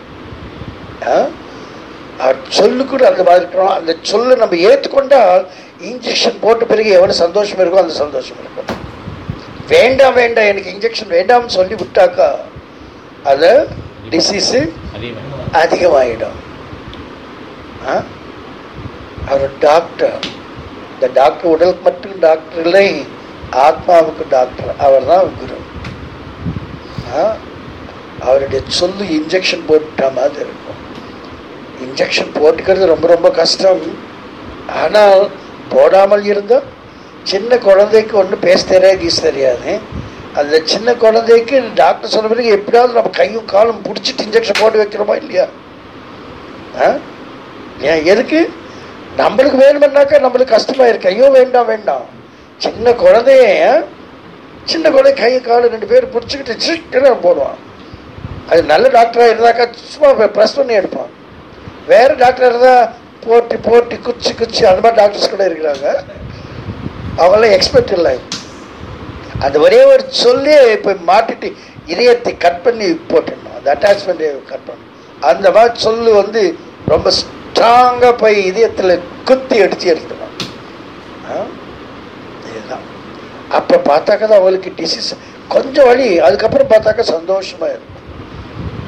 அவர் சொல்லு கூட அந்த மாதிரி இருக்கணும் அந்த சொல்லு நம்ம ஏற்றுக்கொண்டால் இன்ஜெக்ஷன் போட்ட பிறகு எவ்வளோ சந்தோஷம் இருக்கோ அந்த சந்தோஷம் இருக்கும் வேண்டாம் வேண்டாம் எனக்கு இன்ஜெக்ஷன் வேண்டாம்னு சொல்லி விட்டாக்கா அது டிசீஸு அதிகமாக அதிகமாகிடும் ஆ? அவர் டாக்டர் இந்த டாக்டர் உடலுக்கு மட்டும் டாக்டர் இல்லை ஆத்மாவுக்கு டாக்டர் அவர் தான் குரு ஆ? அவருடைய சொல்லு இன்ஜெக்ஷன் போட்ட மாதிரி இருக்கும் இன்ஜெக்ஷன் போட்டுக்கிறது ரொம்ப ரொம்ப கஷ்டம் ஆனால் போடாமல் இருந்தால் சின்ன குழந்தைக்கு ஒன்றும் பேச தெரியாது கீச தெரியாது அந்த சின்ன குழந்தைக்கு டாக்டர் சொன்ன பிறகு எப்படியாவது நம்ம கையும் காலும் பிடிச்சிட்டு இன்ஜெக்ஷன் போட்டு வைக்கிறோமா இல்லையா ஆ? ஏன் எதுக்கு நம்மளுக்கு வேணுமென்னாக்கா நம்மளுக்கு கஷ்டமா இருக்கு ஐயோ வேண்டாம் வேண்டாம் சின்ன குழந்தைய சின்ன குழந்தை கை காலு ரெண்டு பேர் பிடிச்சிக்கிட்டு சிட்டு போடுவான் அது நல்ல டாக்டராக இருந்தாக்கா சும்மா ப்ரெஸ் பண்ணி எடுப்பான் வேற டாக்டர் இருந்தால் போட்டி போட்டி குச்சி குச்சி அந்த மாதிரி டாக்டர்ஸ் கூட இருக்கிறாங்க அவங்களாம் எக்ஸ்பர்ட் இல்லை அந்த ஒரே ஒரு சொல்லி இப்போ மாட்டிட்டு இதயத்தை கட் பண்ணி போட்டுடணும் அந்த அட்டாச்மெண்ட்டை கட் பண்ணணும் அந்த மாதிரி சொல்லு வந்து ரொம்ப ஸ்ட்ராங்காக போய் இதயத்தில் குத்தி அடித்து எடுத்துடும் ஆ? இதுதான் அப்போ பார்த்தாக்கா தான் அவங்களுக்கு டிசீஸ் கொஞ்சம் வழி அதுக்கப்புறம் பார்த்தாக்கா சந்தோஷமா இருக்கும்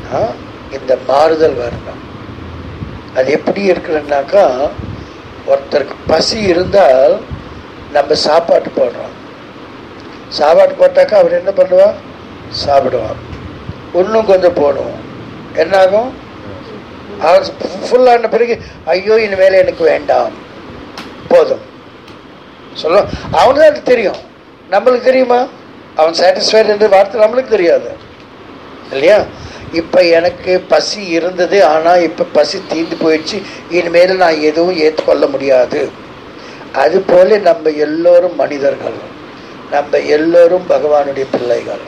ஆ? இந்த மாறுதல் வரணும் அது எப்படி இருக்குன்னாக்கா ஒருத்தருக்கு பசி இருந்தால் நம்ம சாப்பாட்டு போடுறோம் சாப்பாட்டு போட்டாக்கா அவர் என்ன பண்ணுவான் சாப்பிடுவான் இன்னும் கொஞ்சம் போடுவோம் என்னாகும் அவர் ஃபுல்லான பிறகு ஐயோ இனிமேல் எனக்கு வேண்டாம் போதும் சொல்லுவோம் அவனுக்கு தான் அது தெரியும் நம்மளுக்கு தெரியுமா அவன் சாட்டிஸ்ஃபைட் என்ற வார்த்தை நம்மளுக்கு தெரியாது இல்லையா இப்போ எனக்கு பசி இருந்தது ஆனால் இப்போ பசி தீர்ந்து போயிடுச்சு இனிமேல் நான் எதுவும் ஏற்றுக்கொள்ள முடியாது அதுபோல நம்ம எல்லோரும் மனிதர்கள் நம்ம எல்லோரும் பகவானுடைய பிள்ளைகள்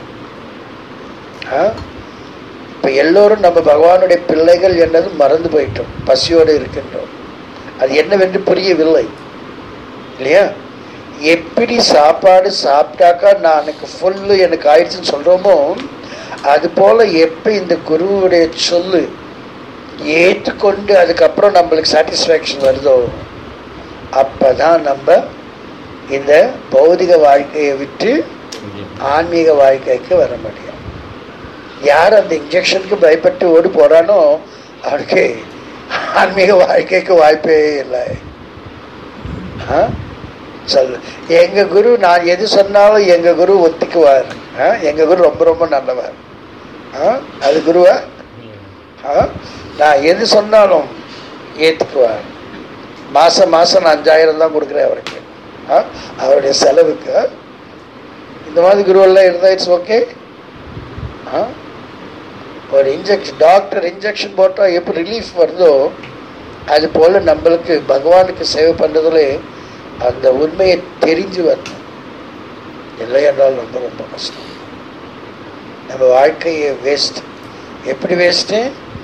ஆ இப்போ எல்லோரும் நம்ம பகவானுடைய பிள்ளைகள் என்னது மறந்து போயிட்டோம் பசியோடு இருக்கின்றோம் அது என்னவென்று புரியவில்லை இல்லையா எப்படி சாப்பாடு சாப்பிட்டாக்கா நான் எனக்கு ஃபுல்லு எனக்கு ஆயிடுச்சுன்னு சொல்கிறோமோ அது போல் எப்போ இந்த குருவுடைய சொல்லு ஏற்றுக்கொண்டு அதுக்கப்புறம் நம்மளுக்கு சாட்டிஸ்ஃபேக்ஷன் வருதோ அப்போ தான் நம்ம இந்த பௌதிக வாழ்க்கையை விட்டு ஆன்மீக வாழ்க்கைக்கு வர முடியும் யார் அந்த இன்ஜெக்ஷனுக்கு பயப்பட்டு ஓடி போகிறானோ அவனுக்கு ஆன்மீக வாழ்க்கைக்கு வாய்ப்பே இல்லை ஆ சொல் எங்கள் குரு நான் எது சொன்னாலும் எங்கள் குரு ஒத்துக்குவார் ஆ எங்கள் குரு ரொம்ப ரொம்ப நல்லவர் ஆ அது குருவா ஆ நான் எது சொன்னாலும் ஏற்றுக்குவார் மாதம் மாதம் நான் அஞ்சாயிரம் தான் கொடுக்குறேன் அவருக்கு ஆ அவருடைய செலவுக்கு இந்த மாதிரி குருவெல்லாம் இருந்தால் இட்ஸ் ஓகே ஆ ஒரு இன்ஜெக்ஷன் டாக்டர் இன்ஜெக்ஷன் போட்டால் எப்படி ரிலீஃப் வருதோ அது போல் நம்மளுக்கு பகவானுக்கு சேவை பண்ணுறதுல அந்த உண்மையை தெரிஞ்சு வரணும் இல்லை என்றால் ரொம்ப ரொம்ப கஷ்டம் நம்ம வாழ்க்கையை வேஸ்ட் எப்படி வேஸ்ட்டு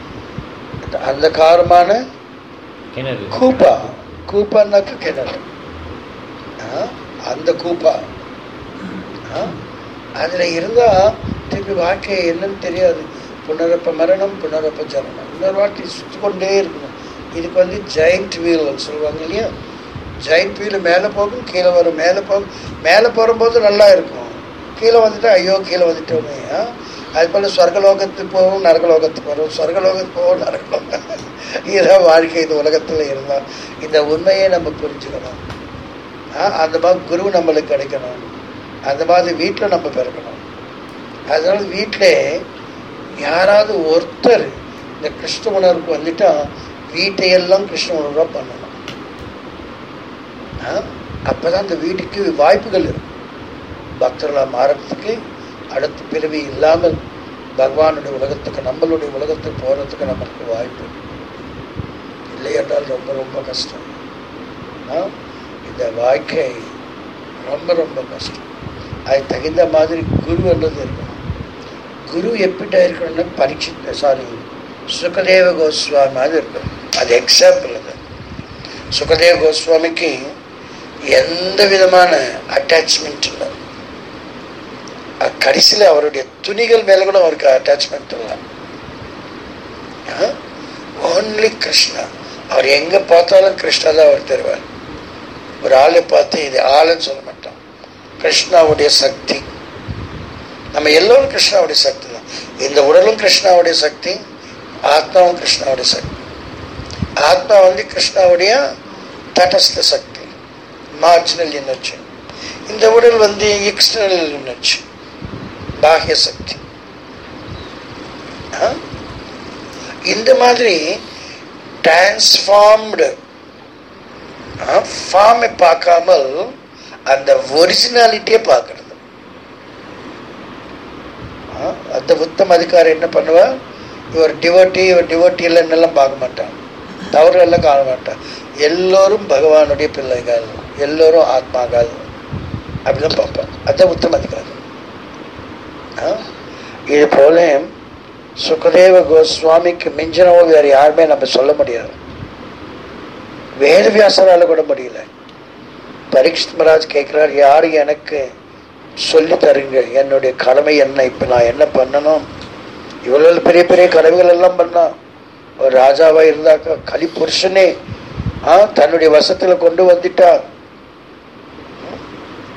அந்த காரமான கிணறு கூப்பா கூப்பான்னாக்க கிணறு ஆ, அந்த கூப்பா அதில் இருந்தால் திருப்பி வாழ்க்கை என்னன்னு தெரியாது புனரப்ப மரணம் புனரப்ப ஜனனம் இன்னொரு வாட்டி சுற்றி கொண்டே இருக்கணும் இதுக்கு வந்து ஜெயிண்ட் வீல் சொல்லுவாங்க இல்லையா ஜெயிண்ட் வீல் மேலே போகும் கீழே வரும் மேலே போகும் மேலே போகும்போது நல்லா இருக்கும் கீழே வந்துட்டா ஐயோ கீழே வந்துட்டோமே ஆ? அது போல் சொர்க்கலோகத்துக்கு போகும் நரகலோகத்துக்கு வரும் சொர்க்கலோகத்துக்கு போகும் நரகலோகம் இதுதான் வாழ்க்கை இந்த உலகத்தில் இருந்தால் இந்த உண்மையை நம்ம புரிஞ்சுக்கணும் ஆ, அந்த மாதிரி குரு நம்மளுக்கு கிடைக்கணும் அந்த மாதிரி வீட்டில் நம்ம பிறக்கணும் அதனால வீட்டில் யாராவது ஒருத்தர் இந்த கிருஷ்ண உணர்வுக்கு வந்துட்டா வீட்டையெல்லாம் கிருஷ்ண உணர்வாக பண்ணணும் அப்போ தான் அந்த வீட்டுக்கு வாய்ப்புகள் இருக்கும் பக்தர்களாக மாறத்துக்கு அடுத்த பிறவி இல்லாமல் பகவானுடைய உலகத்துக்கு நம்மளுடைய உலகத்துக்கு போகிறதுக்கு நமக்கு வாய்ப்பு இல்லை என்றால் ரொம்ப ரொம்ப கஷ்டம் ஆ? இந்த வாழ்க்கை ரொம்ப ரொம்ப கஷ்டம் அது தகுந்த மாதிரி குரு என்றது இருக்கணும் குரு எப்படிட்டா இருக்கணும்னா பரீட்சித் சாரி சுகதேவ கோஸ்வாமி அது இருக்கணும் அது எக்ஸாம்பிள் அது சுகதேவ கோஸ்வாமிக்கு எந்த விதமான அட்டாச்மெண்ட் இல்லை கடைசியில் அவருடைய துணிகள் மேலே கூட அவருக்கு அட்டாச்மெண்ட் இல்லை ஓன்லி கிருஷ்ணா அவர் எங்கே பார்த்தாலும் கிருஷ்ணா தான் அவர் தருவார் ஒரு ஆளை பார்த்து இது ஆளுன்னு சொல்ல மாட்டோம் கிருஷ்ணாவுடைய சக்தி நம்ம எல்லோரும் கிருஷ்ணாவுடைய சக்தி தான் இந்த உடலும் கிருஷ்ணாவுடைய சக்தி ஆத்மாவும் கிருஷ்ணாவுடைய சக்தி ஆத்மா வந்து கிருஷ்ணாவுடைய தட்டஸ்த சக்தி மார்ஜினல் எனர்ஜி இந்த உடல் வந்து எக்ஸ்டர்னல் எனர்ஜி பாஹ்ய சக்தி ஆ? இந்த மாதிரி டிரான்ஸ்ஃபார்ம்டு ஃபார்மை பார்க்காமல் அந்த ஒரிஜினாலிட்டியை பார்க்கறது ஆ, அந்த உத்தம அதிகாரி என்ன பண்ணுவா இவர் டிவோட்டி இவர் டிவோட்டி இல்லைன்னெல்லாம் பார்க்க மாட்டான் தவறு எல்லாம் காண மாட்டான் எல்லோரும் பகவானுடைய பிள்ளைகள் எல்லோரும் ஆத்மாக்கள் அப்படிதான் பார்ப்பான் அதுதான் உத்தம அதிகாரி ஆ? இது போல சுகதேவ கோஸ்வாமிக்கு மிஞ்சினவோ வேறு யாருமே நம்ம சொல்ல முடியாது வேதவியாசரால கூட முடியல பரீட்சித் மகாராஜ் கேட்குறார் யார் எனக்கு சொல்லி தருங்க என்னுடைய கடமை என்ன இப்போ நான் என்ன பண்ணணும் இவ்வளவு பெரிய பெரிய கடமைகள் எல்லாம் பண்ணான் ஒரு ராஜாவா இருந்தாக்கா கலி புருஷனே ஆ தன்னுடைய வசத்துல கொண்டு வந்துட்டார்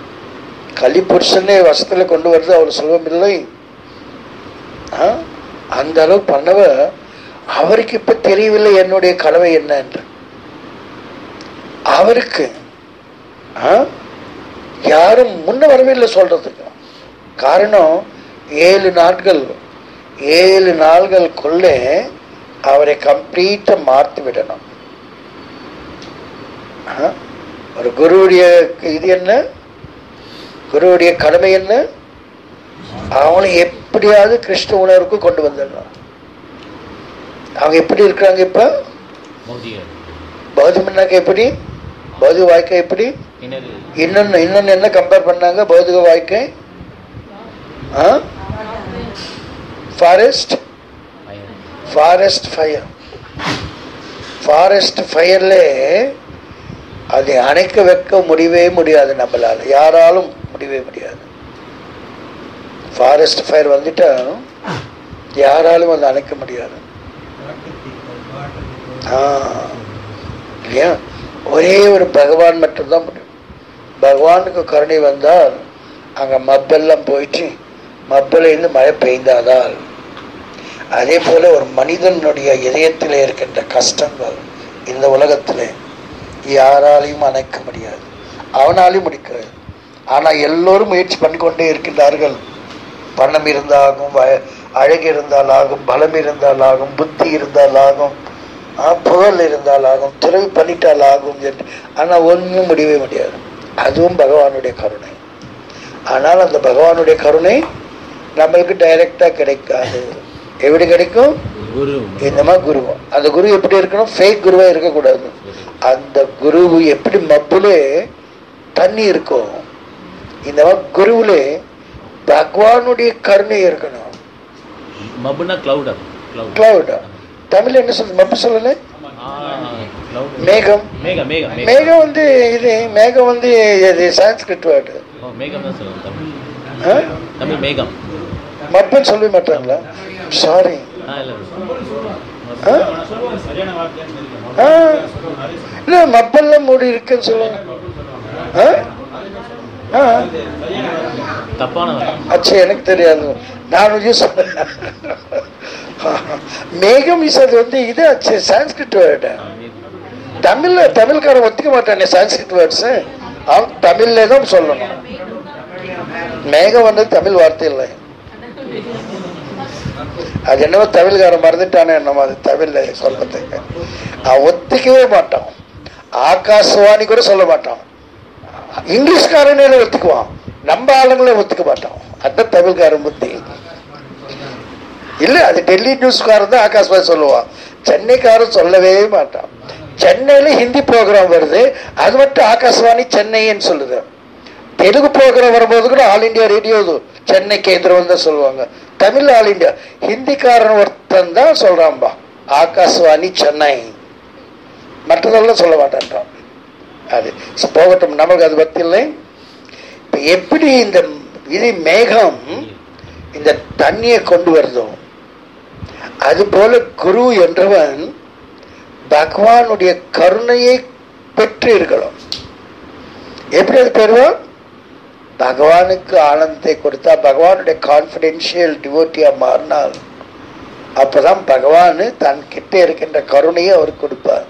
கலி புருஷனே வசத்துல கொண்டு வருது அவர் செல்வம் இல்லை ஆ? அந்த அளவு பண்ணவ அவருக்கு இப்ப தெரியவில்லை என்னுடைய கனவை என்ன என்று அவருக்கு ஆ? யாரும் முன்ன வரவே இல்லை சொல்றதுக்கு காரணம் ஏழு நாட்கள் ஏழு நாள்களுக்குள்ளே அவரை கம்ப்ளீட்டா மாற்றி விடணும் ஆ? ஒரு குருவுடைய இது என்ன குருவுடைய கடமை என்ன அவங்களை எப்படியாவது கிருஷ்ண உணர்வுக்கு கொண்டு வந்துடணும் அவங்க எப்படி இருக்கிறாங்க இப்ப பௌதிகம் பௌத்தம்னாக்க எப்படி பௌதிக வாழ்க்கை எப்படி என்னது இன்னொன்னு இன்னொன்னு என்ன கம்பேர் பண்ணாங்க பௌதிக வாழ்க்கை ஃபாரஸ்ட் பயம் ஃபாரஸ்ட் ஃபயர் ஃபாரஸ்ட் ஃபயர்ல அதை அணைக்க வைக்க முடியவே முடியாது நம்மளால யாராலும் முடியவே முடியாது ஃபாரஸ்ட் ஃபயர் வந்துட்டா யாராலும் அதை அணைக்க முடியாது ஆ, இல்லையா ஒரே ஒரு பகவான் மட்டும்தான் முடியும் பகவானுக்கு கருணை வந்தால் அங்க மப்பெல்லாம் போயிட்டு மப்பில் இருந்து மழை பெய்ந்தாதால் அதே போல ஒரு மனிதனுடைய இதயத்தில் இருக்கின்ற கஷ்டங்கள் இந்த உலகத்தில் யாராலையும் அணைக்க முடியாது அவனாலையும் முடிக்கிறது ஆனா எல்லோரும் முயற்சி பண்ணிக்கொண்டே இருக்கின்றார்கள் பணம் இருந்தாகும் வ- அழகு இருந்தால் ஆகும் பலம் இருந்தால் ஆகும் புத்தி இருந்தால் ஆகும் ஆ, புகழ் இருந்தால் ஆகும் துறவி பண்ணிட்டால் ஆகும் என்று ஆனால் ஒன்றும் முடியவே முடியாது அதுவும் பகவானுடைய கருணை ஆனால் அந்த பகவானுடைய கருணை நம்மளுக்கு டைரக்டா கிடைக்காது எப்படி கிடைக்கும் குரு இந்த மாதிரி குரு அந்த குரு எப்படி இருக்கணும் ஃபேக் குருவா இருக்கக்கூடாது அந்த குரு எப்படி மப்புலே தண்ணி இருக்கும் இந்த மாதிரி குருவுலே பகவானுடைய கருணை இருக்கணும் மப்புனா கிளவுட் கிளவுட் கிளவுட் தமிழ் என்ன சொல்றது மப்பு சொல்லல கிளவுட் மேகம் மேகம் மேகம் மேகம் மேகம் வந்து இது மேகம் வந்து இது சான்ஸ்கிரிட் வேர்டு ஓ மேகம் தான் சொல்லுங்க தமிழ் தமிழ் மேகம் மப்புன்னு சொல்லவே மாட்டாங்களா சாரி ஆ இல்லை இல்ல மப்பெல்லாம் மூடி இருக்குன்னு சொல்லுவாங்க ஆ? ஆ. தப்பான வார்த்தை. அச்சா எனக்கு தெரியாது நான் யூஸ் மேகம் இஸ் அது வந்து இது அச்சு சான்ஸ்கிரிட் வேர்டு ஆ, மேகம். தமிழ்ல தமிழ்காரன் ஒத்துக்க மாட்டானே சான்ஸ்கிரிட் வேர்ட்ஸ் அவன் தமிழ்ல தான் சொல்லணும் மேகம் வந்து தமிழ் வார்த்தை இல்லை அது என்னவோ தமிழ்காரன் மறந்துட்டானே என்னமோ அது தமிழ்ல சொல்றதுக்கு அவன் ஒத்துக்கவே மாட்டான் ஆகாசவாணி கூட சொல்ல மாட்டான் இங்கிலீஷ்காரனே ஒத்துக்குவான் நம்ம ஆளுங்களே ஒத்துக்க மாட்டான் அதான் தமிழ்காரன் புத்தி இல்ல அது டெல்லி நியூஸ்காரன் தான் ஆகாஷ்வாணி சொல்லுவான் சென்னைக்காரன் சொல்லவே மாட்டான் சென்னையில ஹிந்தி ப்ரோக்ராம் வருது அது மட்டும் ஆகாஷ்வாணி சென்னைன்னு சொல்லுது தெலுங்கு ப்ரோக்ராம் வரும்போது கூட ஆல் இந்தியா ரேடியோ சென்னைக்கு எதிரும் தான் சொல்லுவாங்க தமிழ் ஆல் இந்தியா ஹிந்திக்காரன் ஒருத்தன் தான் சொல்றான்பா ஆகாஷ்வாணி சென்னை மற்றதெல்லாம் சொல்ல மாட்டேன்றான் அது சரி, போகட்டும் நமக்கு அது பத்தி இல்லை இப்ப எப்படி இந்த இது மேகம் இந்த தண்ணியை கொண்டு வருதோ அது போல குரு என்றவன் பகவானுடைய கருணையை பெற்று இருக்கணும் எப்படி அது பெறுவான் பகவானுக்கு ஆனந்தத்தை கொடுத்தா பகவானுடைய கான்பிடென்ஷியல் டிவோட்டியா மாறினால் அப்பதான் பகவான் தன் கிட்ட இருக்கின்ற கருணையை அவர் கொடுப்பார்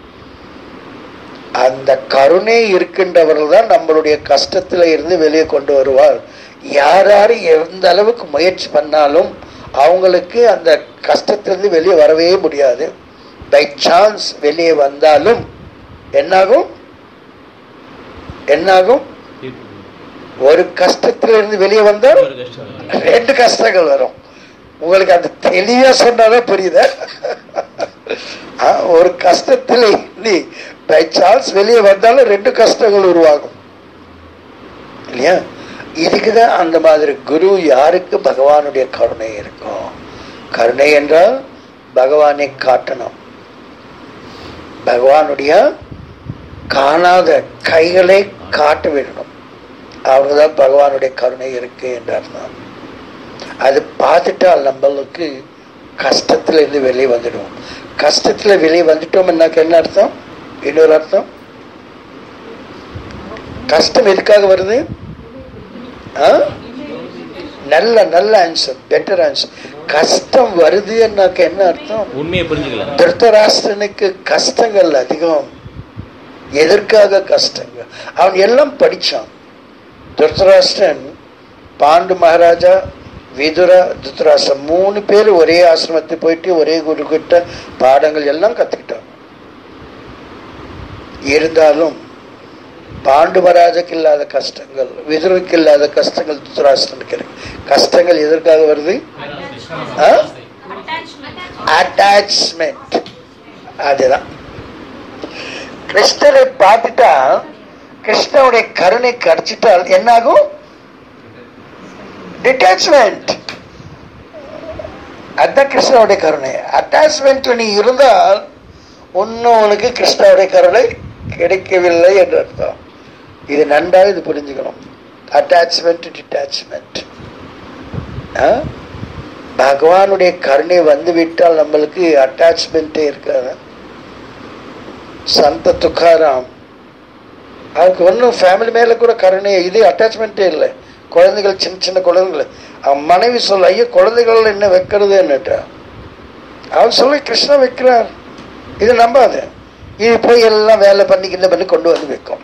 அந்த கருணை இருக்கின்றவர்கள் தான் நம்மளுடைய கஷ்டத்துல இருந்து வெளியே கொண்டு வருவார் யார் யார் எந்த அளவுக்கு முயற்சி பண்ணாலும் அவங்களுக்கு அந்த கஷ்டத்திலிருந்து வெளியே வரவே முடியாது பை சான்ஸ் வெளியே வந்தாலும் என்னாகும் என்னாகும் ஒரு கஷ்டத்திலிருந்து வெளியே வந்தால் ஒரு கஷ்டம் ரெண்டு கஷ்டங்கள் வரும் உங்களுக்கு அது தெளிவா சொன்னாதான் புரியுதா ஆ, ஒரு கஷ்டத்தில் நீ பை சான்ஸ் வெளியே வந்தாலும் ரெண்டு கஷ்டங்கள் உருவாகும் இல்லையா இதுக்குதான் அந்த மாதிரி குரு யாருக்கு பகவானுடைய கருணை இருக்கும் கருணை என்றால் பகவானை காட்டணும் பகவானுடைய காணாத கைகளை காட்ட விடணும் அவங்கதான் பகவானுடைய கருணை இருக்கு என்று அர்த்தம் அது பார்த்துட்டால் நம்மளுக்கு கஷ்டத்துல இருந்து வெளியே வந்துடுவோம் கஷ்டத்துல வெளியே வந்துட்டோம் என்ன அர்த்தம் இன்னொரு அர்த்தம் கஷ்டம் எதுக்காக வருது ஆ? நல்ல நல்ல ஆன்சர் பெட்டர் ஆன்சர் கஷ்டம் வருதுன்னாக்க என்ன அர்த்தம் உண்மையை புரிஞ்சுக்கல திருத்தராஷ்டிரனுக்கு கஷ்டங்கள் அதிகம் எதற்காக கஷ்டங்கள் அவன் எல்லாம் படிச்சான் திருத்தராஷ்டிரன் பாண்டு மகாராஜா விதுரா திருத்தராஷ்டிரன் மூணு பேர் ஒரே ஆசிரமத்துக்கு போயிட்டு ஒரே குரு கிட்ட பாடங்கள் எல்லாம் கத்துக்கிட்டாங்க இருந்தாலும் பாண்டு மகாராஜாக்கு இல்லாத கஷ்டங்கள் விதுருக்கு இல்லாத கஷ்டங்கள் திருத்தராஷ்டிரனுக்கு இருக்கு கஷ்டங்கள் எதற்காக வருது ஆ? அட்டாச்மெண்ட் அதுதான் கிருஷ்ணரை பார்த்துட்டா கிருஷ்ணனுடைய கருணை கடிச்சிட்டால் என்னாகும் டிட்டாச்மெண்ட் அதுதான் கிருஷ்ணனுடைய கருணை அட்டாச்மெண்ட்ல நீ இருந்தால் ஒன்னும் உனக்கு கிருஷ்ணனுடைய கருணை கிடைக்கவில்லை என்று அர்த்தம் இது நன்றாக இது புரிஞ்சுக்கணும் அட்டாச்மெண்ட் டிட்டாச்மெண்ட் பகவானுடைய கருணை வந்து விட்டால் நம்மளுக்கு அட்டாச்மெண்ட்டே இருக்காது சந்த துக்காராம் அவருக்கு ஒன்றும் ஃபேமிலி மேலே கூட கருணை இது அட்டாச்மெண்ட்டே இல்லை குழந்தைகள் சின்ன சின்ன குழந்தைகள் அவன் மனைவி சொல்ல ஐயோ குழந்தைகள் என்ன வைக்கிறது என்னட்டா அவன் சொல்லி கிருஷ்ணன் வைக்கிறார் இது நம்பாது இது போய் எல்லாம் வேலை பண்ணி கிண்ட பண்ணி கொண்டு வந்து வைக்கும்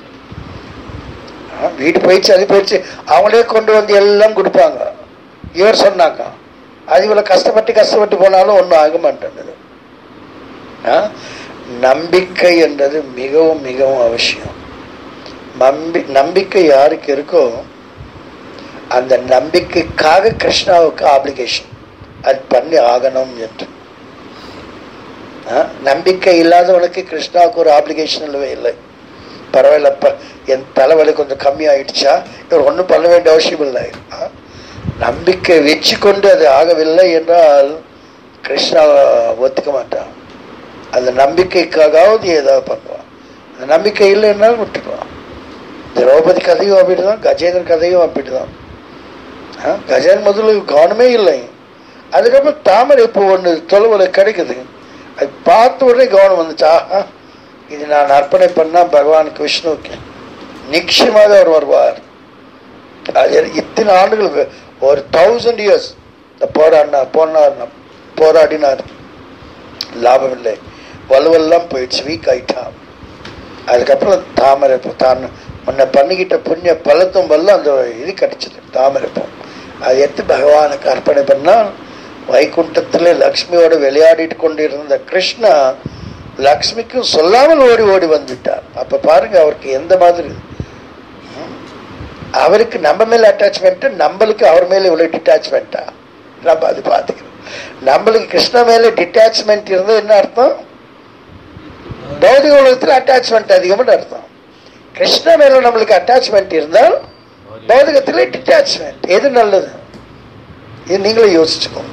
ஆ, வீடு போயிடுச்சு அது போயிடுச்சு அவங்களே கொண்டு வந்து எல்லாம் கொடுப்பாங்க இவர் சொன்னாங்க அது இவ்வளோ கஷ்டப்பட்டு கஷ்டப்பட்டு போனாலும் ஒன்றும் ஆக மாட்டேங்குது ஆ? நம்பிக்கை என்றது மிகவும் மிகவும் அவசியம் நம்பி நம்பிக்கை யாருக்கு இருக்கோ அந்த நம்பிக்கைக்காக கிருஷ்ணாவுக்கு ஆப்ளிகேஷன் அது பண்ணி ஆகணும் என்று ஆ? நம்பிக்கை இல்லாதவனுக்கு கிருஷ்ணாவுக்கு ஒரு ஆப்ளிகேஷன் இல்லவே இல்லை பரவாயில்லப்ப என் தலைவலி கொஞ்சம் கம்மி ஆயிடுச்சா இவர் ஒன்றும் பண்ண வேண்டிய அவசியம் இல்லை ஆ? நம்பிக்கை வச்சு கொண்டு அது ஆகவில்லை என்றால் கிருஷ்ணா ஒத்துக்க மாட்டான் அந்த நம்பிக்கைக்காகவது ஏதாவது பண்ணுவான் அந்த நம்பிக்கை இல்லைன்னாலும் விட்டுடுவான் திரௌபதி கதையும் அப்படிதான் கஜேந்திரன் கதையும் அப்படிதான் ஆ, கஜேந்திரன் முதல்ல கவனமே இல்லை அதுக்கப்புறம் தாமரை பூ ஒன்று தொலைவில் கிடைக்குது அது பார்த்த உடனே கவனம் வந்துச்சு ஆஹா இது நான் அர்ப்பணை பண்ணா பகவானுக்கு விஷ்ணுவுக்கு நிச்சயமாக அவர் வருவார் அது இத்தனை ஆண்டுகள் ஒரு தௌசண்ட் இயர்ஸ் இந்த போராடினார் போனார் போராடினார் லாபம் இல்லை வலுவெல்லாம் போயிடுச்சு வீக் ஆயிட்டான் அதுக்கப்புறம் தாமரை பூ தான் முன்ன பண்ணிக்கிட்ட புண்ணிய பலத்தும் வல்ல அந்த இது கிடைச்சது தாமரை பூ அது எடுத்து பகவானுக்கு அர்ப்பணை பண்ணால் வைகுண்டத்தில் லக்ஷ்மியோட விளையாடிட்டு கொண்டிருந்த கிருஷ்ணா லக்ஷ்மிக்கும் சொல்லாமல் ஓடி ஓடி வந்துட்டார் அப்ப பாருங்க அவருக்கு எந்த மாதிரி ம். அவருக்கு நம்ம மேல அட்டாச்மெண்ட் நம்மளுக்கு அவர் மேல இவ்வளவு டிட்டாச்மெண்ட்டா நம்ம அது பார்த்துக்கிறோம் நம்மளுக்கு கிருஷ்ணா மேல டிட்டாச்மெண்ட் இருந்தால் என்ன அர்த்தம் பௌதிக உலகத்தில் அட்டாச்மெண்ட் அதிகம்னு அர்த்தம் கிருஷ்ண மேல நம்மளுக்கு அட்டாச்மெண்ட் இருந்தால் பௌதிகத்தில் டிட்டாச்மெண்ட் எது நல்லது இது நீங்களும் யோசிச்சுக்கோங்க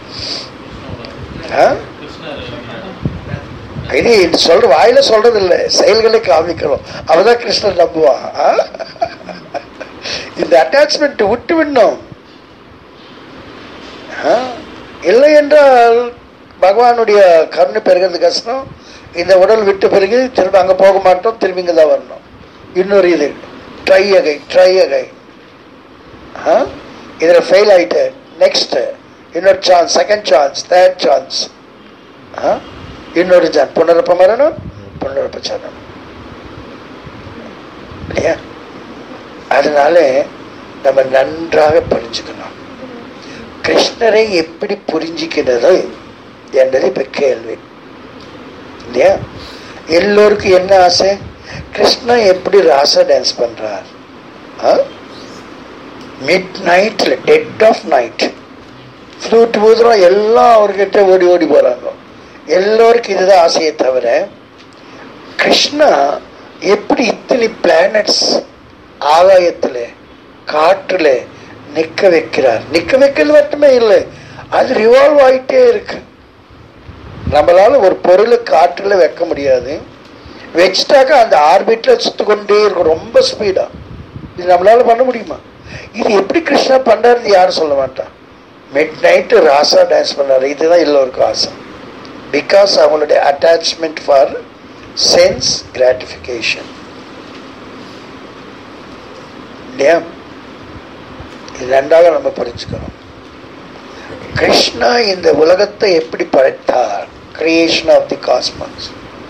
ஆ? இது இது சொல்ற வாயில சொல்றது இல்ல செயல்களை காமிக்கிறோம் அவதான் கிருஷ்ணன் நம்புவான் ஆ? இந்த அட்டாச்மெண்ட் விட்டு விடணும் ஆ? இல்லை என்றால் பகவானுடைய கருணை பெருகிறது கஷ்டம் இந்த உடல் விட்ட பிறகு திரும்ப அங்க போக மாட்டோம் திரும்பி இங்க தான் வரணும் இன்னொரு இது ட்ரை அகை ட்ரை அகை இதுல ஃபெயில் ஆயிட்டு நெக்ஸ்ட் இன்னொரு chance second chance third chance இன்னொரு சான்ஸ் புனரப்ப மரணம் புனரப்ப சரணம் இல்லையா அதனால நம்ம நன்றாக புரிஞ்சுக்கணும் கிருஷ்ணரை எப்படி புரிஞ்சுக்கிறது என்றது இப்ப கேள்வி இல்லையா எல்லோருக்கும் என்ன ஆசை கிருஷ்ணன் எப்படி ராசா டான்ஸ் பண்றார் மிட் நைட்ல டெட் ஆஃப் நைட் ஃப்ளூட் ஊதுறோம் எல்லாம் அவர்கிட்ட ஓடி ஓடி போறாங்க எல்லோருக்கும் இதுதான் ஆசையை தவிர கிருஷ்ணா எப்படி இத்தனை பிளானட்ஸ் ஆகாயத்துல காற்றுல நிக்க வைக்கிறார் நிக்க வைக்கிறது மட்டுமே இல்லை அது ரிவால்வ் ஆயிட்டே இருக்கு நம்மளால ஒரு பொருளை காற்றுல வைக்க முடியாது வச்சுட்டாக்கா அந்த ஆர்பிட்ல சுத்து கொண்டே இருக்கும் ரொம்ப ஸ்பீடா இது நம்மளால பண்ண முடியுமா இது எப்படி கிருஷ்ணா பண்றாருன்னு யாரும் சொல்ல மாட்டான் மிட் நைட்டு ராசா டான்ஸ் பண்ணாரு இதுதான் எல்லோருக்கும் ஆசை பிகாஸ் அவங்களுடைய அட்டாச்மெண்ட் ஃபார் சென்ஸ் கிராட்டிஃபிகேஷன் இல்லையா இது ரெண்டாக நம்ம புரிஞ்சுக்கணும் கிருஷ்ணா இந்த உலகத்தை எப்படி படைத்தார் கிரியேஷன் ஆஃப் தி காஸ்மஸ்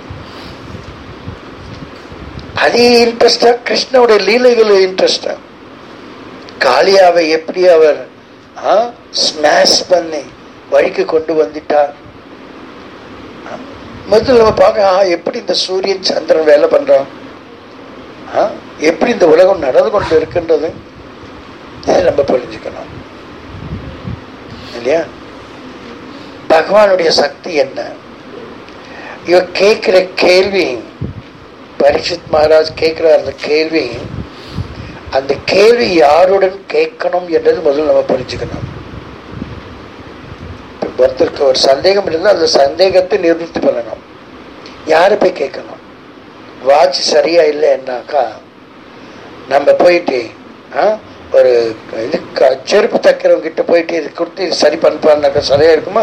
அதே இன்ட்ரெஸ்டா கிருஷ்ணனுடைய லீலைகள் இன்ட்ரெஸ்டா காளியாவை எப்படி அவர் ஸ்மாஷ் பண்ணி வழிக்கு கொண்டு வந்துட்டார் ஆ? முதல்ல நம்ம பார்க்க ஆ, எப்படி இந்த சூரியன் சந்திரன் வேலை பண்றான் ஆ? எப்படி இந்த உலகம் நடந்து கொண்டு இருக்கின்றது இதை நம்ம புரிஞ்சுக்கணும் இல்லையா பகவானுடைய சக்தி என்ன இவ கேட்கிற கேள்வி பரீட்சித் மகாராஜ் கேட்கிற அந்த கேள்வி அந்த கேள்வி யாருடன் கேட்கணும் என்றது முதல்ல நம்ம புரிஞ்சுக்கணும் இப்ப ஒருத்தருக்கு ஒரு சந்தேகம் இருந்தால் அந்த சந்தேகத்தை நிவர்த்தி பண்ணணும் யாரை போய் கேட்கணும் வாட்ச் சரியா இல்லைன்னாக்கா நம்ம போயிட்டு ஆ, ஒரு இது க- செருப்பு தைக்கிறவங்க கிட்ட போயிட்டு இது கொடுத்து இது சரி பண்ணுப்பான்னாக்கா சரியா இருக்குமா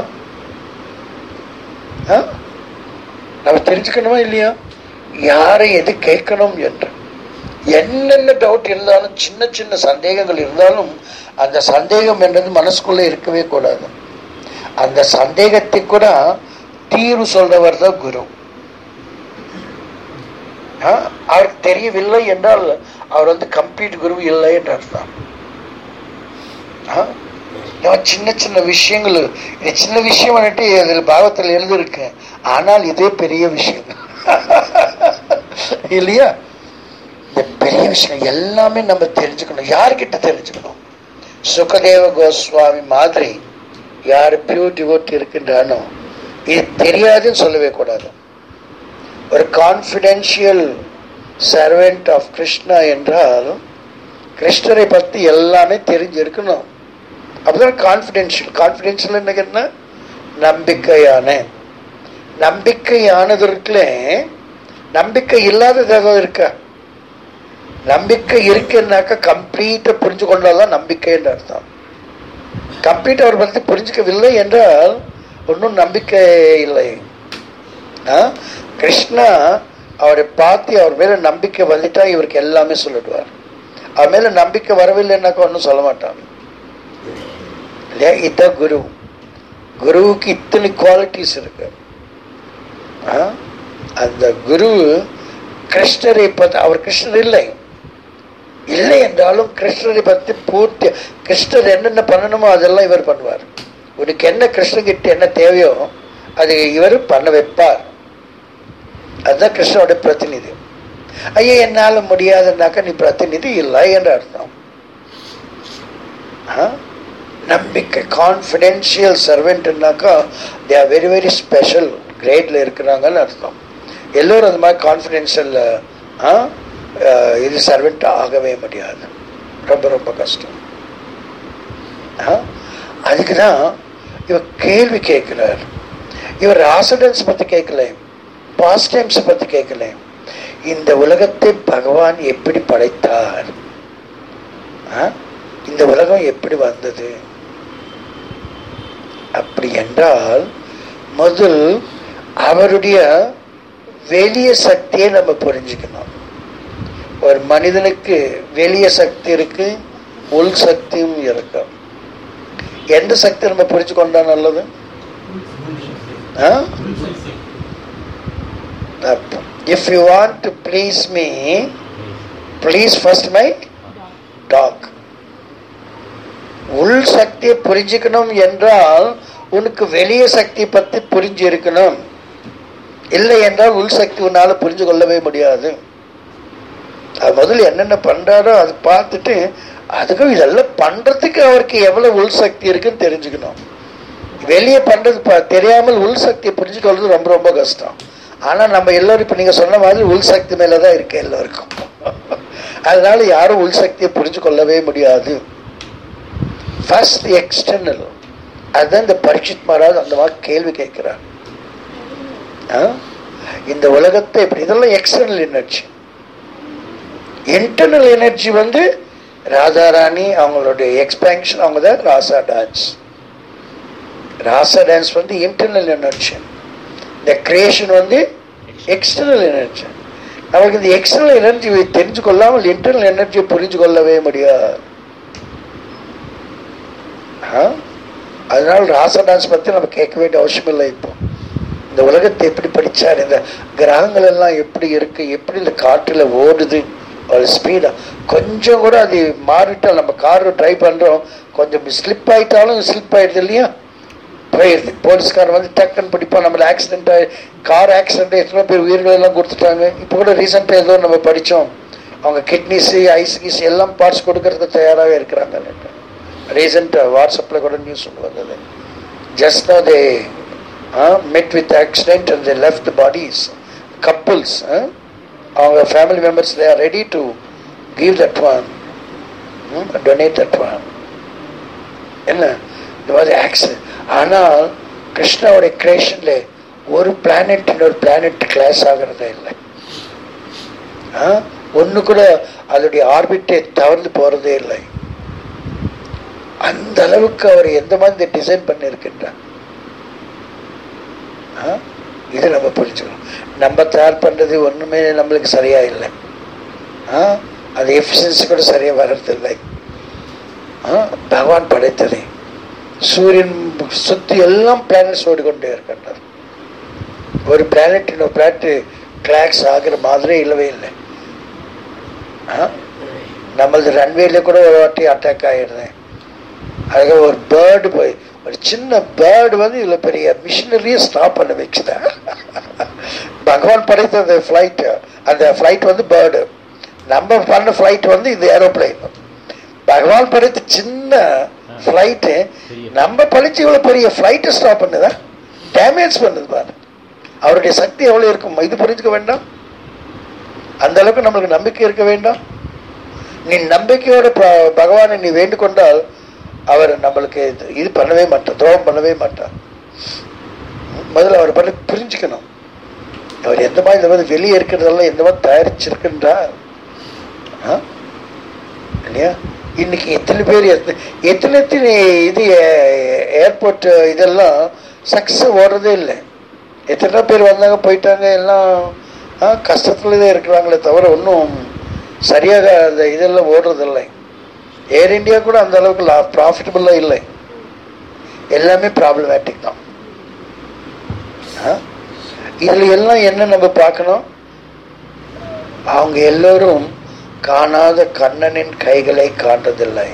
ஆ? நம்ம தெரிஞ்சுக்கணுமா இல்லையா யாரை எது கேட்கணும் என்று என்னென்ன டவுட் இருந்தாலும் சின்ன சின்ன சந்தேகங்கள் இருந்தாலும் அந்த சந்தேகம் என்றது மனசுக்குள்ள இருக்கவே கூடாது அந்த சந்தேகத்தை கூட தீர்வு சொல்றவர் தான் குரு ஆ? அவருக்கு தெரியவில்லை என்றால் அவர் வந்து கம்ப்ளீட் குரு இல்லை என்று அர்த்தம் ஆ? இவன் சின்ன சின்ன விஷயங்கள் இது சின்ன விஷயம் வந்துட்டு அதில் பாவத்தில் எழுதிருக்கு ஆனால் இதே பெரிய விஷயம் இல்லையா இந்த பெரிய விஷயம் எல்லாமே நம்ம தெரிஞ்சுக்கணும் யார்கிட்ட தெரிஞ்சுக்கணும் சுகதேவ கோஸ்வாமி மாதிரி யார் பியூர் டிவோட்டி இருக்கின்றானோ இது தெரியாதுன்னு சொல்லவே கூடாது ஒரு கான்ஃபிடென்ஷியல் சர்வெண்ட் ஆஃப் கிருஷ்ணா என்றால் கிருஷ்ணரை பற்றி எல்லாமே தெரிஞ்சிருக்கணும் அப்பதான் கான்ஃபிடென்ஷியல் கான்ஃபிடென்ஷியல் என்ன என்ன நம்பிக்கையான நம்பிக்கையானதற்குல நம்பிக்கை இல்லாதது ஏதாவது இருக்கா நம்பிக்கை இருக்குன்னாக்கா கம்ப்ளீட்டா புரிஞ்சு கொண்டாதான் நம்பிக்கை என்று அர்த்தம் கம்ப்ளீட் அவர் பற்றி புரிஞ்சுக்கவில்லை என்றால் ஒன்றும் நம்பிக்கை இல்லை ஆ? கிருஷ்ணா அவரை பார்த்து அவர் மேல நம்பிக்கை வந்துட்டா இவருக்கு எல்லாமே சொல்லிடுவார் அவர் மேல நம்பிக்கை வரவில்லைன்னாக்கா ஒன்றும் சொல்ல மாட்டான் இல்லையா இதுதான் குரு குருவுக்கு இத்தனை குவாலிட்டிஸ் இருக்கு ஆ? அந்த குரு கிருஷ்ணரை பத்தி அவர் கிருஷ்ணர் இல்லை இல்லை என்றாலும் கிருஷ்ணரை பத்தி பூர்த்தி கிருஷ்ணர் என்னென்ன பண்ணணுமோ அதெல்லாம் இவர் பண்ணுவார் உனக்கு என்ன கிருஷ்ணகிட்ட என்ன தேவையோ அது இவர் பண்ண வைப்பார் அதுதான் கிருஷ்ணனோட பிரதிநிதி ஐயா என்னால முடியாதுன்னாக்கா நீ பிரதிநிதி இல்லை என்று அர்த்தம் ஆ? நம்பிக்கை கான்ஃபிடென்ஷியல் சர்வெண்ட்னாக்கா they are very very special கிரேட்ல இருக்கிறாங்கன்னு அர்த்தம் எல்லோரும் அந்த மாதிரி கான்ஃபிடென்ஷியல் இது சர்வெண்ட் ஆகவே முடியாது ரொம்ப ரொம்ப கஷ்டம் ஆ? அதுக்கு தான் இவர் கேள்வி கேட்கிறார் இவர் ஆசிடன்ஸ் பத்தி கேட்கல பாஸ்ட் டைம்ஸ் பத்தி கேட்கல இந்த உலகத்தை பகவான் எப்படி படைத்தார் ஆ? இந்த உலகம் எப்படி வந்தது அப்படி என்றால் முதல் அவருடைய வெளிய சக்தியை நம்ம புரிஞ்சுக்கணும் ஒரு மனிதனுக்கு வெளிய சக்தி இருக்கு உள் சக்தியும் இருக்கு எந்த சக்தி நம்ம புரிஞ்சு கொண்டா நல்லது if you want to please me please first my dog உள் சக்தியை புரிஞ்சுக்கணும் என்றால் உனக்கு வெளிய சக்தி பத்தி புரிஞ்சு இருக்கணும் இல்லை என்றால் உள் சக்தி உன்னால புரிஞ்சு கொள்ளவே முடியாது அது முதல்ல என்னென்ன பண்றாரோ அது பார்த்துட்டு அதுக்கும் இதெல்லாம் பண்றதுக்கு அவருக்கு எவ்வளவு உள் சக்தி இருக்குன்னு தெரிஞ்சுக்கணும் வெளியே பண்றது ப- தெரியாமல் உள் சக்தியை புரிஞ்சுக்கொள்றது ரொம்ப ரொம்ப கஷ்டம் ஆனா நம்ம எல்லாரும் இப்ப நீங்க சொன்ன மாதிரி உள் சக்தி மேலதான் இருக்கு எல்லாருக்கும் அதனால யாரும் உள் சக்தியை புரிஞ்சு கொள்ளவே முடியாது ஃபர்ஸ்ட் எக்ஸ்டர்னல் அதுதான் இந்த பரீட்சித் மகாராஜ் அந்த மாதிரி கேள்வி கேட்கிறார் ஆ? இந்த உலகத்தை இப்படி இதெல்லாம் எக்ஸ்டர்னல் எனர்ஜி இன்டர்னல் எனர்ஜி வந்து ராதாராணி அவங்களுடைய எக்ஸ்பேன்ஷன் அவங்க தான் ராசா டான்ஸ் ராசா டான்ஸ் வந்து இன்டர்னல் எனர்ஜி இந்த கிரியேஷன் வந்து எக்ஸ்டர்னல் எனர்ஜி நமக்கு இந்த எக்ஸ்டர்னல் எனர்ஜி தெரிஞ்சு கொள்ளாமல் இன்டர்னல் எனர்ஜியை புரிஞ்சு கொள்ளவே முடியாது ஆ? அதனால ராசடான்ஸ் பத்தி நம்ம கேட்க வேண்டிய அவசியம் இல்லை இப்போ இந்த உலகத்தை எப்படி படிச்சார் இந்த கிரகங்கள் எல்லாம் எப்படி இருக்கு எப்படி இந்த காற்றுல ஓடுது ஒரு ஸ்பீடா கொஞ்சம் கூட அது மாறிட்டால் நம்ம கார் டிரைவ் பண்றோம் கொஞ்சம் ஸ்லிப் ஆயிட்டாலும் ஸ்லிப் ஆயிடுது இல்லையா போயிடுது போலீஸ்காரன் வந்து டக்குன்னு பிடிப்பான் நம்மள ஆக்சிடென்ட் ஆகி கார் ஆக்சிடென்ட் எத்தனை பேர் உயிர்கள் எல்லாம் கொடுத்துட்டாங்க இப்போ கூட ரீசெண்டாக ஏதோ நம்ம படித்தோம் அவங்க கிட்னிஸ் ஐஸ் கீஸ் எல்லாம் பார்ட்ஸ் கொடுக்கறதுக்கு தயாராக இருக்கிறாங்க ரீசெண்டாக வாட்ஸ்அப்பில் கூட நியூஸ் ஒன்று வந்தது just now they met with accident and they left the bodies couples huh? அவங்க family members they are ready to give that one hmm? donate that one என்ன இந்த மாதிரி ஆக்சிடென்ட் ஆனால் கிருஷ்ணாவுடைய கிரியேஷன்ல ஒரு பிளானட் இன்னொரு பிளானட் கிளாஸ் ஆகிறதே இல்லை ஒன்று கூட அதோடைய ஆர்பிட்டை தவறுந்து போறதே இல்லை அந்த அளவுக்கு அவர் எந்த மாதிரி டிசைன் பண்ணியிருக்கின்றார் ஆ? இது நம்ம புரிஞ்சுக்கணும் நம்ம தயார் பண்றது ஒண்ணுமே நம்மளுக்கு சரியா இல்லை ஆ? அது எஃபிஷியன்சி கூட சரியா வர்றதில்லை ஆ? பகவான் படைத்தது சூரியன் சுத்தி எல்லாம் பிளானட்ஸ் ஓடிக்கொண்டே இருக்கின்றார் ஒரு பிளானட் இன்னொரு பிளானட் கிளாக்ஸ் ஆகிற மாதிரியே இல்லவே இல்லை ஆ? நம்மளது ரன்வேல கூட ஒரு வாட்டி அட்டாக் ஆயிடுறேன் அதுக்கு ஒரு பேர்டு போய் ஒரு சின்ன பேர்டு வந்து இவ்வளோ பெரிய மிஷினரியை ஸ்டாப் பண்ண வச்சுதா பகவான் படைத்த அந்த ஃப்ளைட் அந்த ஃப்ளைட் வந்து பேர்டு நம்ம பண்ண ஃப்ளைட் வந்து இது ஏரோப்ளைன் பகவான் படைத்த சின்ன ஃப்ளைட்டு நம்ம பழிச்சு இவ்வளோ பெரிய ஃப்ளைட்டை ஸ்டாப் பண்ணுதா டேமேஜ் பண்ணுது பாரு அவருடைய சக்தி எவ்வளோ இருக்கும் இது புரிஞ்சுக்க வேண்டாம் அந்த அளவுக்கு நம்மளுக்கு நம்பிக்கை இருக்க வேண்டாம் நீ நம்பிக்கையோட ப- பகவானை நீ வேண்டிக் கொண்டால் அவர் நம்மளுக்கு இது- இது பண்ணவே மாட்டார் துரோகம் பண்ணவே மாட்டார் முதல்ல அவர் பண்ணி புரிஞ்சுக்கணும் அவர் எந்த மாதிரி இந்த மாதிரி வெளியே இருக்கிறதெல்லாம் எந்த மாதிரி தயாரிச்சிருக்கின்றார் ஆ? இல்லையா இன்னைக்கு எத்தனை பேர் எத்தனை எத்தனை எத்தனை இது ஏர்போர்ட் இதெல்லாம் சக்ஸஸ் ஓடுறதே இல்லை எத்தனை பேர் வந்தாங்க போயிட்டாங்க எல்லாம் ஆ, கஷ்டத்துல தான் இருக்கிறாங்களே தவிர ஒன்றும் சரியாக அந்த இதெல்லாம் ஓடுறதில்லை ஏர் இந்தியா கூட அந்த அளவுக்கு ப்ராஃபிட்டபுளாக இல்லை எல்லாமே ப்ராப்ளமேட்டிக் தான் ஆ? இதுல எல்லாம் என்ன நம்ம பார்க்கணும் அவங்க எல்லோரும் காணாத கண்ணனின் கைகளை காண்றதில்லை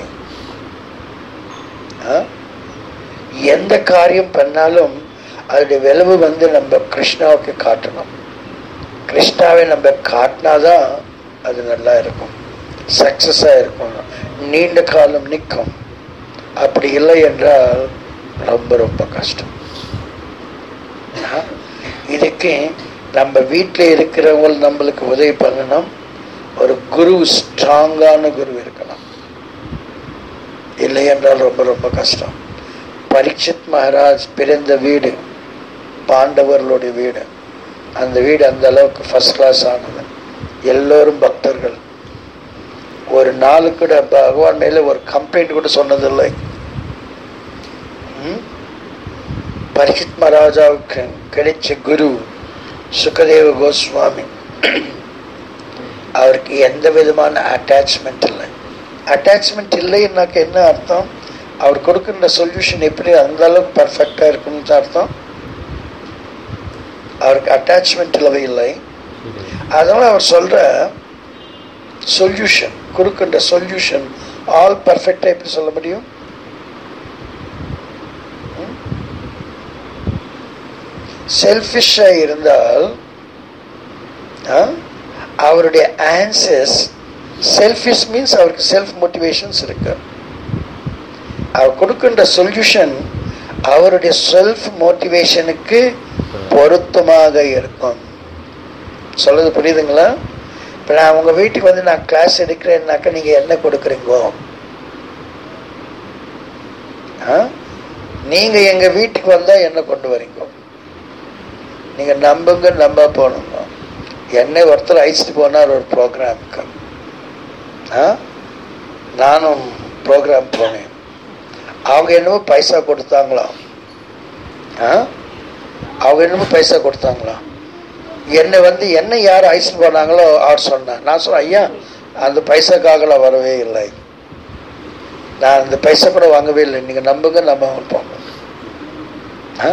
ஆ? எந்த காரியம் பண்ணாலும் அதோடைய விளைவு வந்து நம்ம கிருஷ்ணாவுக்கு காட்டணும் கிருஷ்ணாவை நம்ம காட்டினாதான் அது நல்லா இருக்கும் சக்சஸாக இருக்கும் நீண்ட காலம் நிற்கும் அப்படி இல்லை என்றால் ரொம்ப ரொம்ப கஷ்டம் ஆ? இதுக்கு நம்ம வீட்டில் இருக்கிறவங்க நம்மளுக்கு உதவி பண்ணணும் ஒரு குரு ஸ்ட்ராங்கான குரு இருக்கணும் இல்லை என்றால் ரொம்ப ரொம்ப கஷ்டம் பரீட்சித் மகாராஜ் பிறந்த வீடு பாண்டவர்களுடைய வீடு அந்த வீடு அந்த அளவுக்கு ஃபர்ஸ்ட் கிளாஸ் ஆனது எல்லோரும் பக்தர்கள் ஒரு நாளு கூட பகவான் மேல ஒரு கம்ப்ளைண்ட் கூட சொன்னதில்லை ம்? பரீட்சித் மகாராஜாவுக்கு கிடைச்ச குரு சுகதேவ கோஸ்வாமி அவருக்கு எந்த விதமான அட்டாச்மெண்ட் இல்லை அட்டாச்மெண்ட் இல்லைன்னாக்க என்ன அர்த்தம் அவர் கொடுக்கின்ற சொல்யூஷன் எப்படி அந்த அளவுக்கு பர்ஃபெக்டாக இருக்குன்னு அர்த்தம் அவருக்கு அட்டாச்மெண்ட் இல்லவே இல்லை அதனால அவர் சொல்ற சொல்யூஷன் கொடுக்கின்ற சொல்யூஷன் ஆல் பர்ஃபெக்டா எப்படி சொல்ல முடியும் செல்ஃபிஷா இருந்தால் ஆ, அவருடைய ஆன்சர்ஸ் செல்ஃபிஷ் மீன்ஸ் அவருக்கு செல்ஃப் மோட்டிவேஷன்ஸ் இருக்கு அவர் கொடுக்கின்ற சொல்யூஷன் அவருடைய செல்ஃப் மோட்டிவேஷனுக்கு பொருத்தமாக இருக்கும் சொல்றது புரியுதுங்களா இப்போ நான் உங்கள் வீட்டுக்கு வந்து நான் கிளாஸ் எடுக்கிறேன்னாக்கா நீங்கள் என்ன கொடுக்குறீங்கோ ஆ நீங்கள் எங்கள் வீட்டுக்கு வந்தால் என்ன கொண்டு வரீங்க நீங்கள் நம்புங்க நம்ப போகணுங்க என்னை ஒருத்தர் அழைச்சிட்டு போனார் ஒரு ப்ரோக்ராமுக்கு ஆ நானும் ப்ரோக்ராம் போனேன் அவங்க என்னமோ பைசா கொடுத்தாங்களாம் ஆ அவங்க என்னமோ பைசா கொடுத்தாங்களாம் என்னை வந்து என்ன யார் அழைச்சிட்டு போனாங்களோ அவர் சொன்னார் நான் சொன்னேன் ஐயா அந்த பைசாக்காகலாம் வரவே இல்லை நான் அந்த பைசா கூட வாங்கவே இல்லை நீங்க நம்புங்க நம்பாமல் போங்க ஆ?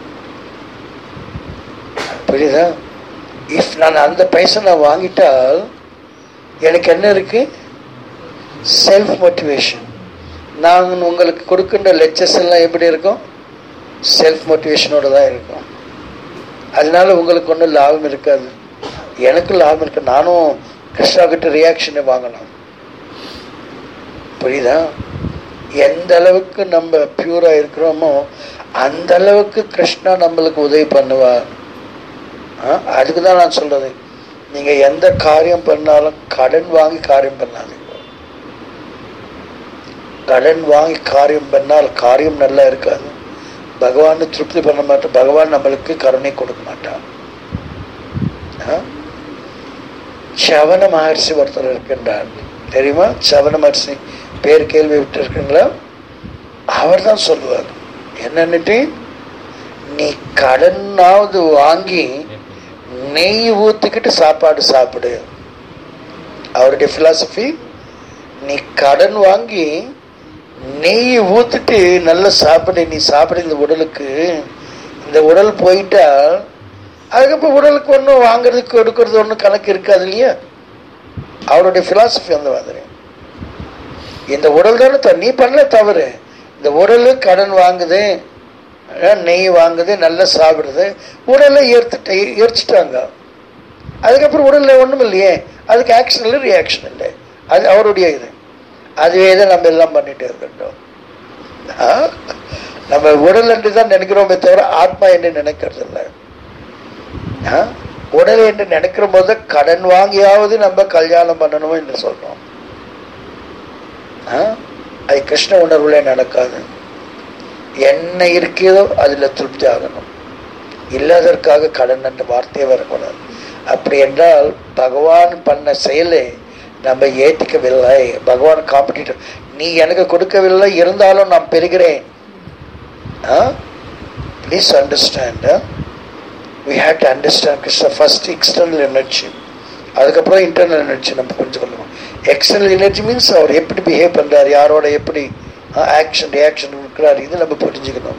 புரியுதா இஃப் நான் அந்த பைசா நான் வாங்கிட்டால் எனக்கு என்ன இருக்கு செல்ஃப் மோட்டிவேஷன் நான் உங்களுக்கு கொடுக்கின்ற லெக்சர்ஸ் எல்லாம் எப்படி இருக்கும் செல்ஃப் மோட்டிவேஷனோட தான் இருக்கும் அதனால உங்களுக்கு ஒன்றும் லாபம் இருக்காது எனக்கு லாபம் இருக்கு நானும் கிருஷ்ணா கிட்ட ரியாக்ஷனை வாங்கலாம் புரியுதா எந்த அளவுக்கு நம்ம பியூரா இருக்கிறோமோ அந்த அளவுக்கு கிருஷ்ணா நம்மளுக்கு உதவி பண்ணுவார் ஆ, அதுக்கு தான் நான் சொல்றது நீங்க எந்த காரியம் பண்ணாலும் கடன் வாங்கி காரியம் பண்ணாதீங்க கடன் வாங்கி காரியம் பண்ணால் காரியம் நல்லா இருக்காது பகவான் திருப்தி பண்ண மாட்டான் பகவான் நம்மளுக்கு கருணை கொடுக்க மாட்டான் ஆ? சவண மகர்ஷி ஒருத்தர் இருக்கின்றார் தெரியுமா சவண மகர்ஷி பேர் கேள்வி விட்டு இருக்கீங்களா அவர் தான் சொல்லுவார் என்னன்னுட்டு நீ கடனாவது வாங்கி நெய் ஊத்திக்கிட்டு சாப்பாடு சாப்பிடு அவருடைய பிலாசபி நீ கடன் வாங்கி நெய் ஊத்திட்டு நல்லா சாப்பிடு நீ சாப்பிடு இந்த உடலுக்கு இந்த உடல் போயிட்டா அதுக்கப்புறம் உடலுக்கு ஒன்றும் வாங்குறதுக்கு எடுக்கிறது ஒன்றும் கணக்கு இருக்காது இல்லையா அவருடைய பிலாசபி அந்த மாதிரி இந்த உடல் தானே த- நீ பண்ணல தவறு இந்த உடல் கடன் வாங்குது அஹ் நெய் வாங்குது நல்லா சாப்பிடுது உடலை ஏற்றுட்டு எரிச்சிட்டாங்க அதுக்கப்புறம் உடல்ல ஒன்றும் இல்லையே அதுக்கு ஆக்ஷன் இல்லை ரியாக்ஷன் இல்லை அது அவருடைய இது அதுவே தான் நம்ம எல்லாம் பண்ணிட்டு இருக்கட்டும் ஆ? நம்ம உடல் என்று தான் நினைக்கிறோமே தவிர ஆத்மா என்று நினைக்கிறது இல்லை ஆ? உடல் என்று நினைக்கிற போது கடன் வாங்கியாவது நம்ம கல்யாணம் பண்ணணும் என்று சொல்றோம் ஆ? அது கிருஷ்ண உணர்வுல நடக்காது என்ன இருக்கிறதோ அதுல திருப்தி ஆகணும் இல்லாததற்காக கடன் என்ற வார்த்தையே வரக்கூடாது அப்படி என்றால் பகவான் பண்ண செயலை நம்ம ஏற்றிக்கவில்லை பகவான் காம்படிட்டர் நீ எனக்கு கொடுக்கவில்லை இருந்தாலும் நான் பெறுகிறேன் please understand we had to understand Krishna first external energy அதுக்கப்புறம் இன்டர்னல் எனர்ஜி நம்ம புரிஞ்சுக்கணும் எக்ஸ்டர்னல் எனர்ஜி மீன்ஸ் அவர் எப்படி பிஹேவ் பண்றாரு யாரோட எப்படி ஆக்ஷன் ரியாக்ஷன் இருக்கிறார் இது நம்ம புரிஞ்சுக்கணும்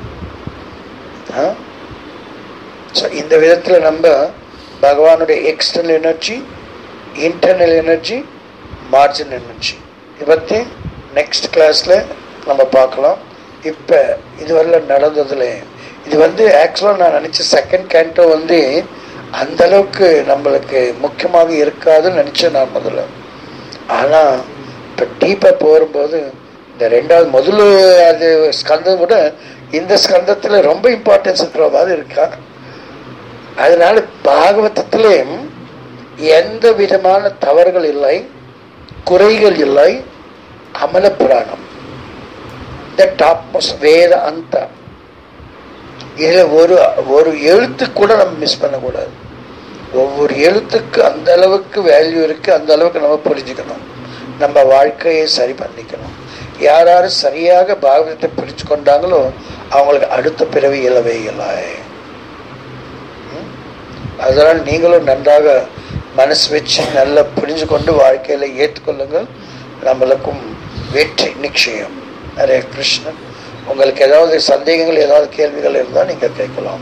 ஸோ இந்த விதத்தில் நம்ம பகவானுடைய external energy internal energy margin energy இதை பற்றி நெக்ஸ்ட் கிளாஸில் நம்ம பார்க்கலாம் இப்போ இதுவரை நடந்ததில் இது வந்து ஆக்சுவலாக நான் நினச்ச செகண்ட் கேண்டோ வந்து அந்த அளவுக்கு நம்மளுக்கு முக்கியமாக இருக்காதுன்னு நினச்சேன் நான் முதல்ல ஆனால் இப்போ டீப்பாக போகும்போது இந்த ரெண்டாவது முதல்ல அது ஸ்கந்தம் விட இந்த ஸ்கந்தத்தில் ரொம்ப இம்பார்ட்டன்ஸ் இருக்கிற மாதிரி இருக்கா அதனால பாகவதத்திலேயும் எந்த விதமான தவறுகள் இல்லை குறைகள் இல்லை அமல புராணம் த டாப் மோஸ்ட் வேத அந்த இதுல ஒரு ஒரு எழுத்து கூட நம்ம மிஸ் பண்ணக்கூடாது ஒவ்வொரு எழுத்துக்கு அந்த அளவுக்கு வேல்யூ இருக்கு அந்த அளவுக்கு நம்ம புரிஞ்சுக்கணும் நம்ம வாழ்க்கையை சரி பண்ணிக்கணும் யார் யார் சரியாக பாகவதத்தை புரிஞ்சு கொண்டாங்களோ அவங்களுக்கு அடுத்த பிறவி இலவே இல்லை ம்? அதனால் நீங்களும் நன்றாக மனசு வச்சு நல்லா புரிஞ்சு கொண்டு வாழ்க்கையில ஏற்றுக்கொள்ளுங்கள் நம்மளுக்கும் வெற்றி நிச்சயம் ஹரே கிருஷ்ணன் உங்களுக்கு ஏதாவது சந்தேகங்கள் ஏதாவது கேள்விகள் இருந்தால் நீங்க கேட்கலாம்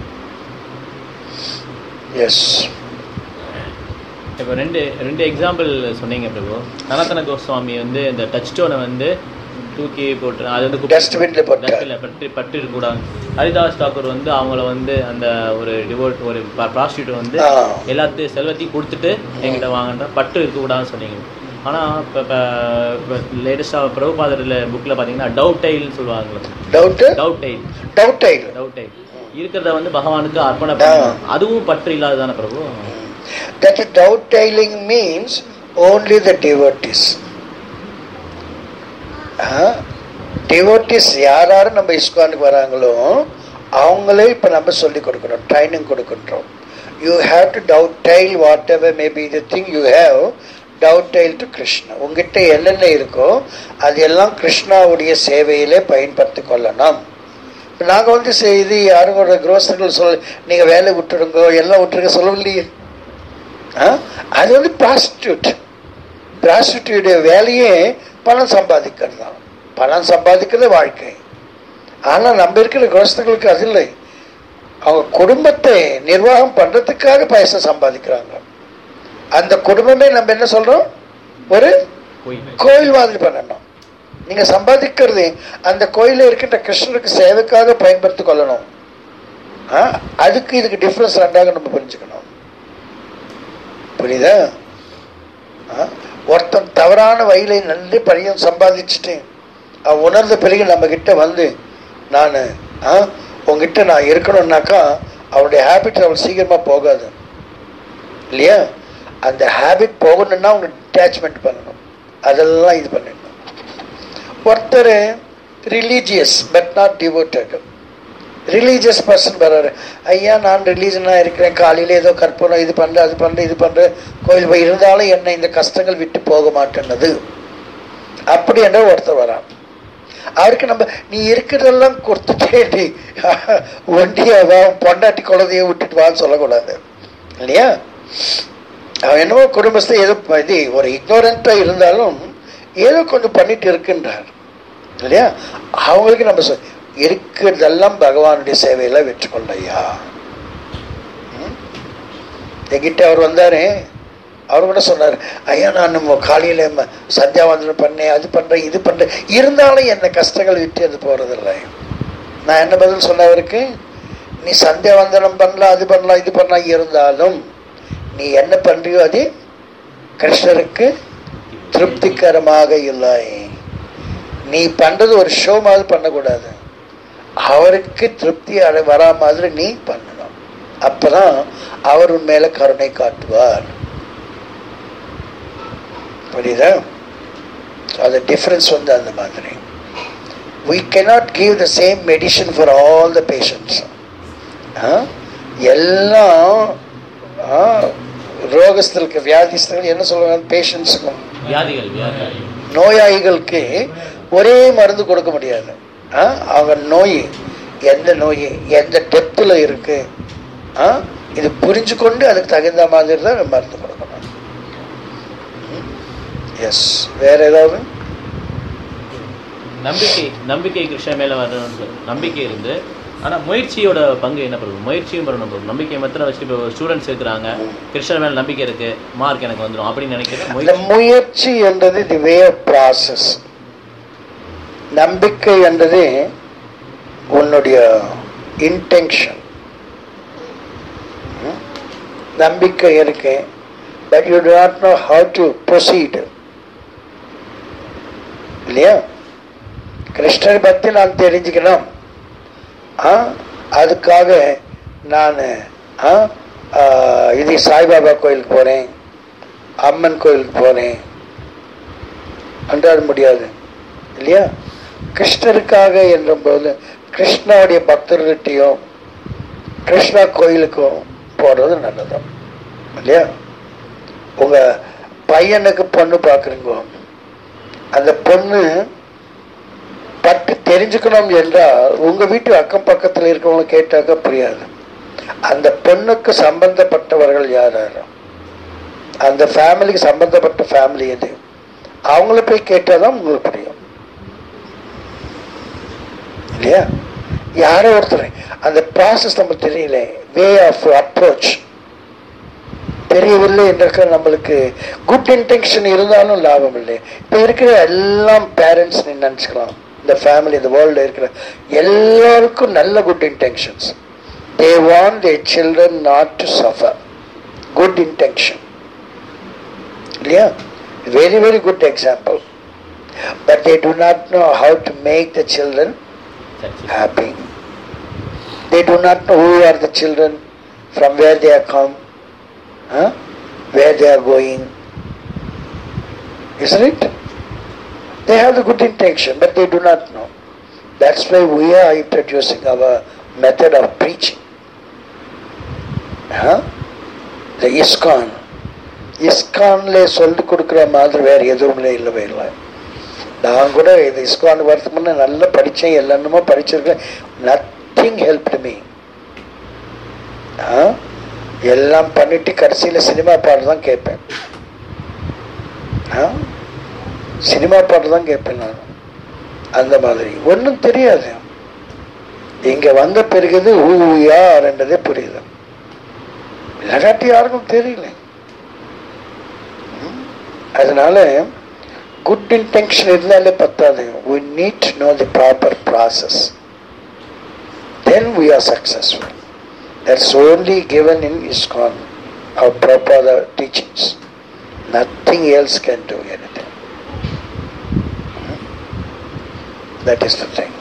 எஸ் இப்போ ரெண்டு ரெண்டு எக்ஸாம்பிள் சொன்னீங்க பிரபு சனாதன கோஸ்வாமி வந்து இந்த டச் ஸ்டோனை வந்து தூக்கி போட்டு அது வந்து குப்பை- Dustbin-ல போட்டார். dustbin-ல பட்டு பட்டு இருக்கக்கூடாது ஹரிதாஸ் தாக்கூர் வந்து அவங்கள வந்து அந்த ஒரு டிவோட் ஒரு ப்ராஸ்டியூட் வந்து ஆ. எல்லாத்தையும் செல்வத்தையும் கொடுத்துட்டு எங்கிட்ட வாங்கிட்டா பட்டு இருக்கக்கூடாதுன்னு சொன்னீங்க ஆனால் இப்போ இப்போ லேட்டஸ்டாக பிரபுபாதரில் புக்கில் பார்த்தீங்கன்னா டவுட் டைல்னு சொல்லுவாங்க டவுட்டு டவுட் டைல் டவுட் ஆயிடும் டவுட் டைல் இருக்கிறத வந்து பகவானுக்கு அர்ப்பணை பண்ணணும் அதுவும் பற்று இல்லாததானே Prabhu That doubt tailing means only the devotees. Devotees யார் யார் நம்ம இஸ்கானுக்கு வராங்களோ அவங்களே இப்போ நம்ம சொல்லி கொடுக்கணும் ட்ரைனிங் கொடுக்கின்றோம் you have to dovetail whatever maybe the thing you have dovetail to Krishna உங்ககிட்ட என்னென்ன இருக்கோ அது எல்லாம் கிருஷ்ணாவுடைய சேவையிலே பயன்படுத்தி கொள்ளணும் இப்போ நாங்கள் வந்து சரி, இது யாரும் ஒரு குரோசர்கள் சொல் நீங்கள் வேலை விட்டுடுங்க எல்லாம் விட்டுருங்க சொல்லவில்லையே ஆ? அது வந்து ப்ராஸ்டியூட் ப்ராஸ்டியூட்டுடைய வேலையே பணம் சம்பாதிக்கிறது தான் பணம் சம்பாதிக்கிறது வாழ்க்கை ஆனால் நம்ம இருக்கிற கிரஸ்தங்களுக்கு அது இல்லை அவங்க குடும்பத்தை நிர்வாகம் பண்றதுக்காக பைசா சம்பாதிக்கிறாங்க அந்த குடும்பமே நம்ம என்ன சொல்றோம் ஒரு கோயில் கோயில் மாதிரி பண்ணணும் நீங்க சம்பாதிக்கிறது அந்த கோயிலில் இருக்கின்ற கிருஷ்ணருக்கு சேவைக்காக பயன்படுத்திக் கொள்ளணும் ஆ? அதுக்கு இதுக்கு டிஃப்ரென்ஸ் ரெண்டாக நம்ம புரிஞ்சுக்கணும் புரியுதா ஆ? ஒருத்தன் தவறான வயலை நல்ல பழியும் சம்பாதிச்சுட்டு அவன் உணர்ந்த பிறகு நம்ம கிட்ட வந்து நான் உங்ககிட்ட நான் இருக்கணும்னாக்கா அவனுடைய ஹேபிட் அவள் சீக்கிரமா போகாது இல்லையா அந்த ஹேபிட் போகணும்னா அவங்க டிட்டாச்மெண்ட் பண்ணணும் அதெல்லாம் இது பண்ணணும் ஒருத்தர் religious but not devoted religious person வர்றாரு ஐயா நான் ரிலீஜனாக இருக்கிறேன் காலையில் ஏதோ கற்பனை இது பண்ணுறேன் அது பண்ணுறேன் இது பண்ணுறேன் கோயில் போய் இருந்தாலும் என்னை இந்த கஷ்டங்கள் விட்டு போக மாட்டேன்னது அப்படி என்ற ஒருத்தர் வரான் அவருக்கு நம்ம நீ இருக்கிறதெல்லாம் கொடுத்துட்டே நீ ஒண்டியாவா பொண்டாட்டி குழந்தைய விட்டுட்டு வான்னு சொல்லக்கூடாது இல்லையா அவன் என்னவோ குடும்பத்தில் ஏதோ இது ஒரு இக்னோரண்ட்டாக இருந்தாலும் ஏதோ கொஞ்சம் பண்ணிட்டு இருக்குன்றார் இல்லையா அவங்களுக்கு நம்ம சொல் இருக்கிறதெல்லாம் பகவானுடைய சேவையில வெற்றுக்கொள்ளையா என்கிட்ட அவர் வந்தாரு அவர் கூட சொன்னார் ஐயா நான் நம்ம காலையில் ம- சந்தியாவந்தனம் பண்ணேன் அது பண்ணுறேன் இது பண்ணுறேன் இருந்தாலும் என்ன கஷ்டங்கள் விட்டு அது போகிறதில்ல நான் என்ன பதில் சொன்ன அவருக்கு நீ சந்தியாவந்தனம் பண்ணலாம் அது பண்ணலாம் இது பண்ணலாம் இருந்தாலும் நீ என்ன பண்றியோ அது கிருஷ்ணருக்கு திருப்திகரமாக இல்லை நீ பண்றது ஒரு ஷோ மாதிரி பண்ணக்கூடாது அவருக்கு திருப்தி அடை வரா மாதிரி நீ பண்ணணும் அப்பதான் அவர் உன் மேல கருணை காட்டுவார் புரியுதா அது டிஃபரன்ஸ் வந்து அந்த மாதிரி we cannot give the same medicine for all the patients ஆ? எல்லாம் ஆ, ரோகஸ்தலுக்கு வியாதிஸ்தர்கள் என்ன சொல்லுவாங்க பேஷண்ட்ஸுக்கும் வியாதிகள் வியாதிகள் நோயாளிகளுக்கு ஒரே மருந்து கொடுக்க முடியாது ஆ? அவங்க நோய் எந்த நோய் எந்த டெப்த்தில் இருக்கு ஆ? இது புரிஞ்சு கொண்டு அதுக்கு தகுந்த மாதிரி தான் மருந்து கொடுக்கணும் எஸ் வேற ஏதாவது நம்பிக்கை நம்பிக்கை கிருஷ்ணன் மேல வரணும்னு நம்பிக்கை இருந்து ஆனா முயற்சியோட பங்கு என்ன பண்ணும் முயற்சியும் பண்ணணும் bro. நம்பிக்கை மாத்திரம் வச்சுட்டு இப்போ ஸ்டூடெண்ட்ஸ் இருக்கிறாங்க கிருஷ்ணன் மேல நம்பிக்கை இருக்கு மார்க் எனக்கு வந்துடும் அப்படின்னு நினைக்கிறது இந்த முயற்சி முயற்சி என்றது தி வே ப்ராசஸ் நம்பிக்கை என்றது உன்னுடைய இன்டென்ஷன் நம்பிக்கை இருக்கு but you do not know how to proceed இல்லையா கிருஷ்ணரை பற்றி நான் தெரிஞ்சுக்கணும் ஆ அதுக்காக நான் ஆ ஆ, இது சாய்பாபா கோயிலுக்கு போகிறேன் அம்மன் கோயிலுக்கு போனேன் அன்றாட முடியாது இல்லையா கிருஷ்ணருக்காக என்றும்போது கிருஷ்ணாவுடைய பக்தர்கிட்டையும் கிருஷ்ணா கோயிலுக்கும் போடுறது நல்லது இல்லையா உங்க பையனுக்கு பொண்ணு பார்க்குறீங்க அந்த பொண்ணு பட்டு தெரிஞ்சுக்கணும் என்றால் உங்க வீட்டு அக்கம் பக்கத்தில் இருக்கவங்க கேட்டாக்க புரியாது அந்த பொண்ணுக்கு சம்பந்தப்பட்டவர்கள் யார் யார் அந்த ஃபேமிலிக்கு சம்பந்தப்பட்ட ஃபேமிலி எது அவங்கள போய் கேட்டால் தான் உங்களுக்கு புரியும் இல்லையா யாரோ ஒருத்தர் அந்த ப்ராசஸ் நமக்கு தெரியல வே ஆஃப் அப்ரோச் தெரியவில்லை என்ற நம்மளுக்கு குட் இன்டென்ஷன் இருந்தாலும் லாபம் இல்லை இப்போ இருக்கிற எல்லாம் பேரண்ட்ஸ் நீ நினச்சிக்கலாம் இந்த ஃபேமிலி இந்த வேர்ல்டில் இருக்கிற எல்லாருக்கும் நல்ல good intentions they want their children not to suffer good intention இல்லையா very very good example but they do not know how to make the children சரி happy. They do not know who are the children, from where they are come, huh? where they are going. Isn't it? They have the good intention, but they do not know. That's why we are introducing our method of preaching. Huh? The ISKCON. இஸ்கான்ல சொல்லி கொடுக்குற மாதிரி வேற எதுவுமே இல்லவே இல்லை நான் கூட இது இஸ்கான் வரதுக்கு முன்னே நல்லா படித்தேன் எல்லாமே படிச்சிருக்கேன் நத்திங் ஹெல்ப் மீ எல்லாம் பண்ணிட்டு கடைசியில் சினிமா பாட்டு தான் கேட்பேன் ஆ? சினிமா பாட்டு தான் கேட்பேன் நான் அந்த மாதிரி ஒன்றும் தெரியாது இங்க வந்த பிறகுது ஊ யார்ன்றதே புரியுது இல்லாட்டி யாருக்கும் தெரியல ம். அதனால குட் இன்டென்ஷன் இருந்தாலே பத்தாது we need to know the proper process then we are successful that's only given in ISKCON our proper teachings nothing else can do anything Hmm? that is the thing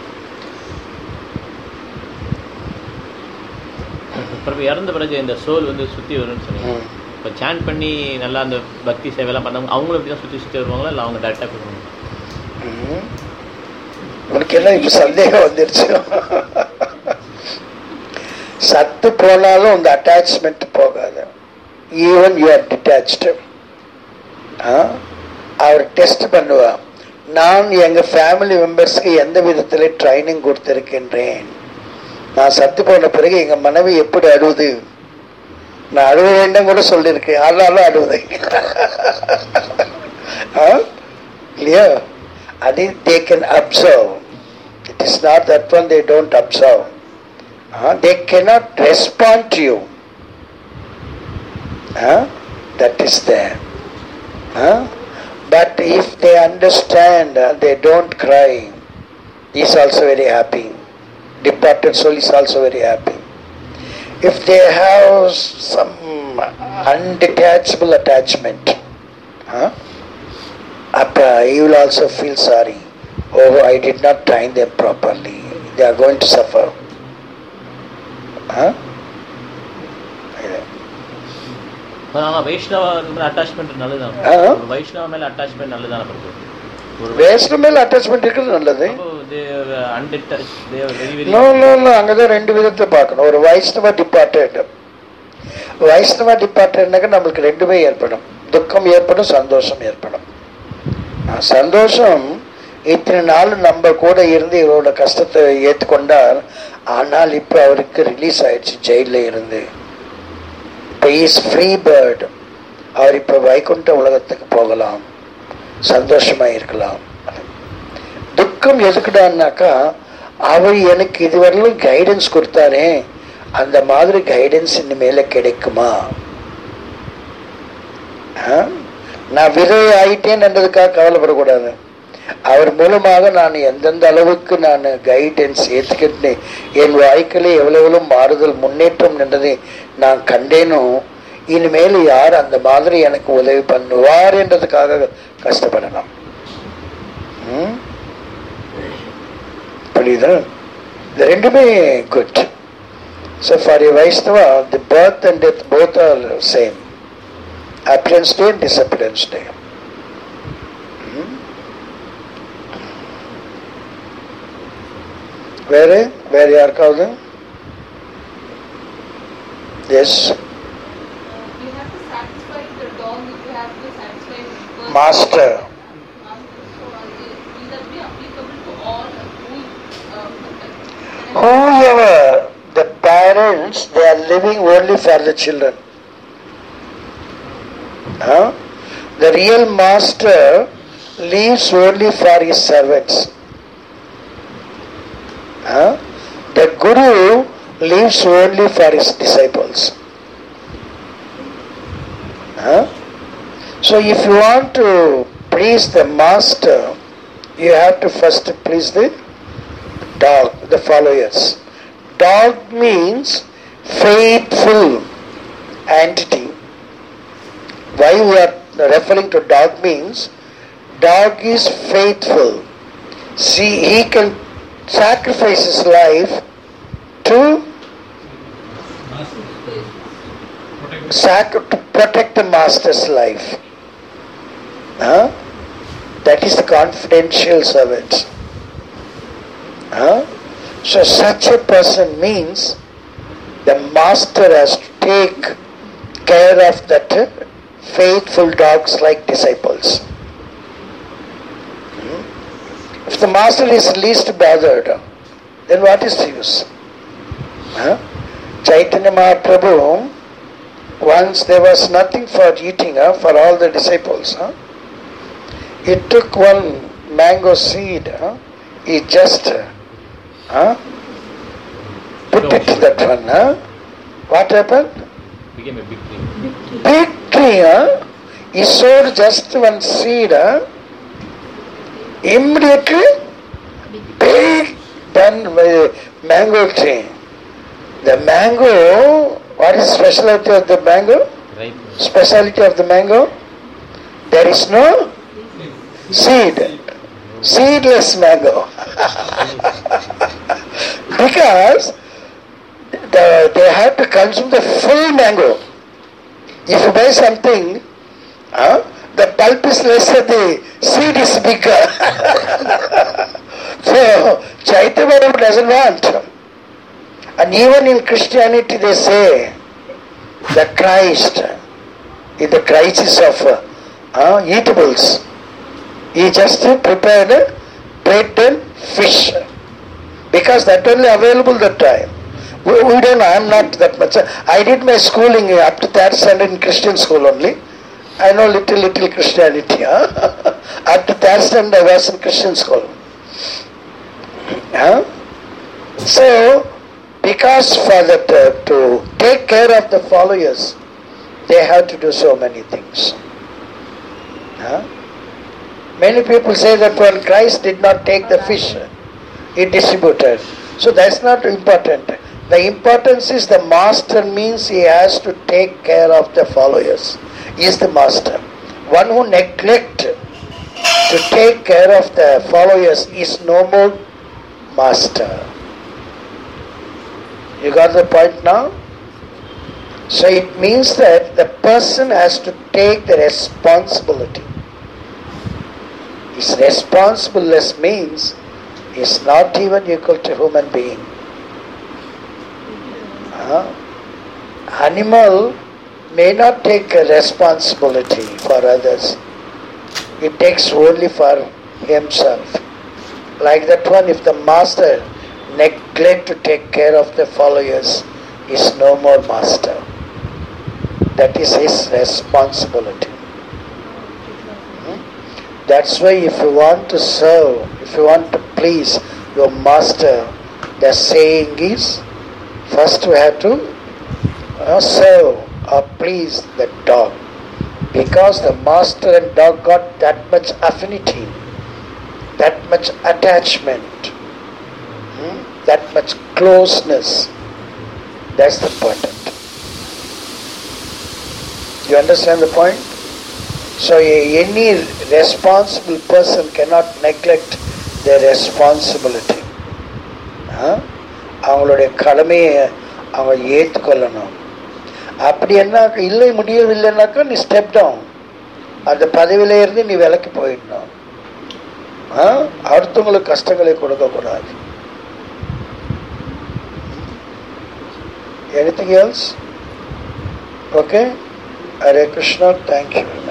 அப்புறம் இறந்த பிறகு இந்த சோல் வந்து சுற்றி வரும்னு சொன்னீங்க Hmm. இப்போ சேன் பண்ணி நல்லா அந்த பக்தி சேவைலாம் பண்ணவங்க அவங்களும் இப்படி தான் சுற்றி சுற்றி வருவாங்களா இல்லை அவங்க டேரெக்டாக போயிருவாங்க ம். உனக்கு எல்லாம் இப்ப சந்தேகம் வந்துருச்சு சத்து போனாலும் அந்த அட்டாச்மெண்ட் போகாது ஈவன் யூ ஆர் டிட்டாச்டு அவர் டெஸ்ட் பண்ணுவா நான் எங்க ஃபேமிலி மெம்பர்ஸ்க்கு எந்த விதத்துல ட்ரைனிங் கொடுத்திருக்கின்றேன் நான் சத்து போன பிறகு எங்க மனைவி எப்படி அழுவுது நான் அழுவ வேண்டும் கூட சொல்லியிருக்கேன் ஆனாலும் அழுவுது ஆ? இல்லையா அது they can observe it is not that one they don't observe they cannot respond to you that is there but if they understand they don't cry is also very happy departed soul is also very happy if they have some undetachable attachment huh? Appa, you will also feel sorry. Oh, I did not train them properly. They are going to suffer. Huh? ஆனால் வைஷ்ணவா மேலே அட்டாச்மெண்ட் நல்லதுதான் ஆ. ஒரு வைஷ்ணவா மேலே அட்டாச்மெண்ட் நல்லதான பிரபு ஒரு வேஸ்ட் மேல அட்டாச்மெண்ட் இருக்கிறது நல்லது அன்டிட்டச் they very very no no no அங்கதான் ரெண்டு விதத்தை பார்க்கணும் ஒரு வைஷ்ணவ டிபார்ட்மெண்ட் வைஷ்ணவ டிபார்ட்மெண்ட்னாக்க நம்மளுக்கு ரெண்டுமே ஏற்படும் துக்கம் ஏற்படும் சந்தோஷம் ஏற்படும் ஆ, சந்தோஷம் இத்தனை நாள் நம்ம கூட இருந்து இவரோட கஷ்டத்தை ஏற்றுக்கொண்டார் ஆனால் இப்போ அவருக்கு ரிலீஸ் ஆயிடுச்சு ஜெயிலில் இருந்து இப்போ இஸ் ஃப்ரீ பேர்ட் அவர் இப்போ வைகுண்ட உலகத்துக்கு போகலாம் சந்தோஷமா இருக்கலாம் துக்கம் எதுக்குடான்னாக்கா அவர் எனக்கு இதுவரையிலும் கைடன்ஸ் கொடுத்தாரே அந்த மாதிரி கைடன்ஸ் இனிமேல கிடைக்குமா ஆ? நான் விதை ஆயிட்டேன்ன்றதுக்காக கவலைப்படக்கூடாது அவர் மூலமாக நான் எந்தெந்த அளவுக்கு நான் கைடன்ஸ் ஏற்றுக்கிட்டேன் என் வாழ்க்கையில எவ்வளவு எவ்வளவு மாறுதல் முன்னேற்றம் என்றதை நான் கண்டேனோ இனிமேல் யார் அந்த மாதிரி எனக்கு உதவி பண்ணுவார் என்றதுக்காக கஷ்டப்படலாம் ம்? புரியுதா இது ரெண்டுமே good so for a Vaishnava the birth and death both are same appearance day and disappearance day. Hmm? வேறு வேறு யாருக்காவது yes You have to satisfy the dog, you have to satisfy the person. Master Master. So, uh, will that be applicable to all who, uh, whoever the parents they are living only for the children huh? the real master lives only for his servants huh? the guru lives only for his disciples huh? so if you want to please the master you have to first please the dog, the followers. Dog means faithful entity. Why we are referring to dog means dog is faithful. See, he can sacrifice his life to, sac- to protect the master's life. Huh? That is the confidential servant. Huh? So such a person means the master has to take care of that uh, faithful dogs like disciples. Hmm? If the master is least bothered, then what is the use? Huh? Chaitanya Mahaprabhu, once there was nothing for eating huh, for all the disciples. Huh? He took one mango seed, huh? he just huh, put it to that one. Huh? What happened? became a big thing. Big tree. Huh? He sowed just one seed. Huh? Immediately, big done by mango tree. The mango, what is speciality of the mango? Right? Speciality of the mango? There is no seed. Seedless mango. because the, they have to consume the full mango. If you buy something, huh, the pulp is lesser, the seed is bigger. so Chaitanya doesn't want. And even in Christianity they say the Christ in the crisis of uh, uh, eatables. He just prepared bread and fish because that only available that time. We, we don't know, I'm not that much. I did my schooling up to third standard in Christian school only. I know little, little Christianity. Huh? up to third standard I was in Christian school. Huh? So, because for that uh, to take care of the followers, they have to do so many things. Huh? Many people say that when Christ did not take the fish, he distributed. So that's not important. The importance is the master means he has to take care of the followers. He is the master. One who neglect to take care of the followers is no more master. You got the point now? So it means that the person has to take the responsibility. His responsibiless means is not even equal to human being. Huh? Animal may not take a responsibility for others. It takes only for himself. Like that one, if the master neglect to take care of the followers, is no more master. That is his responsibility. Hmm? That's why if you want to serve, if you want to please your master, the saying is, first you have to uh, serve or please the dog. Because the master and dog got that much affinity, that much attachment, hmm, that much closeness. That's the important. You understand the point? So a- any responsible person cannot neglect their responsibility. Huh? அவங்களுடைய கடமையை அவங்க ஏற்றுக்கொள்ளணும் அப்படி என்ன இல்லை முடியவில்லைனாக்கா நீ ஸ்டெப் டவுன் அந்த பதவியில இருந்து நீ விலைக்கு போயிடணும் ஆ? அடுத்தவங்களுக்கு கஷ்டங்களை கொடுக்கக்கூடாது anything else okay Hare Krishna thank you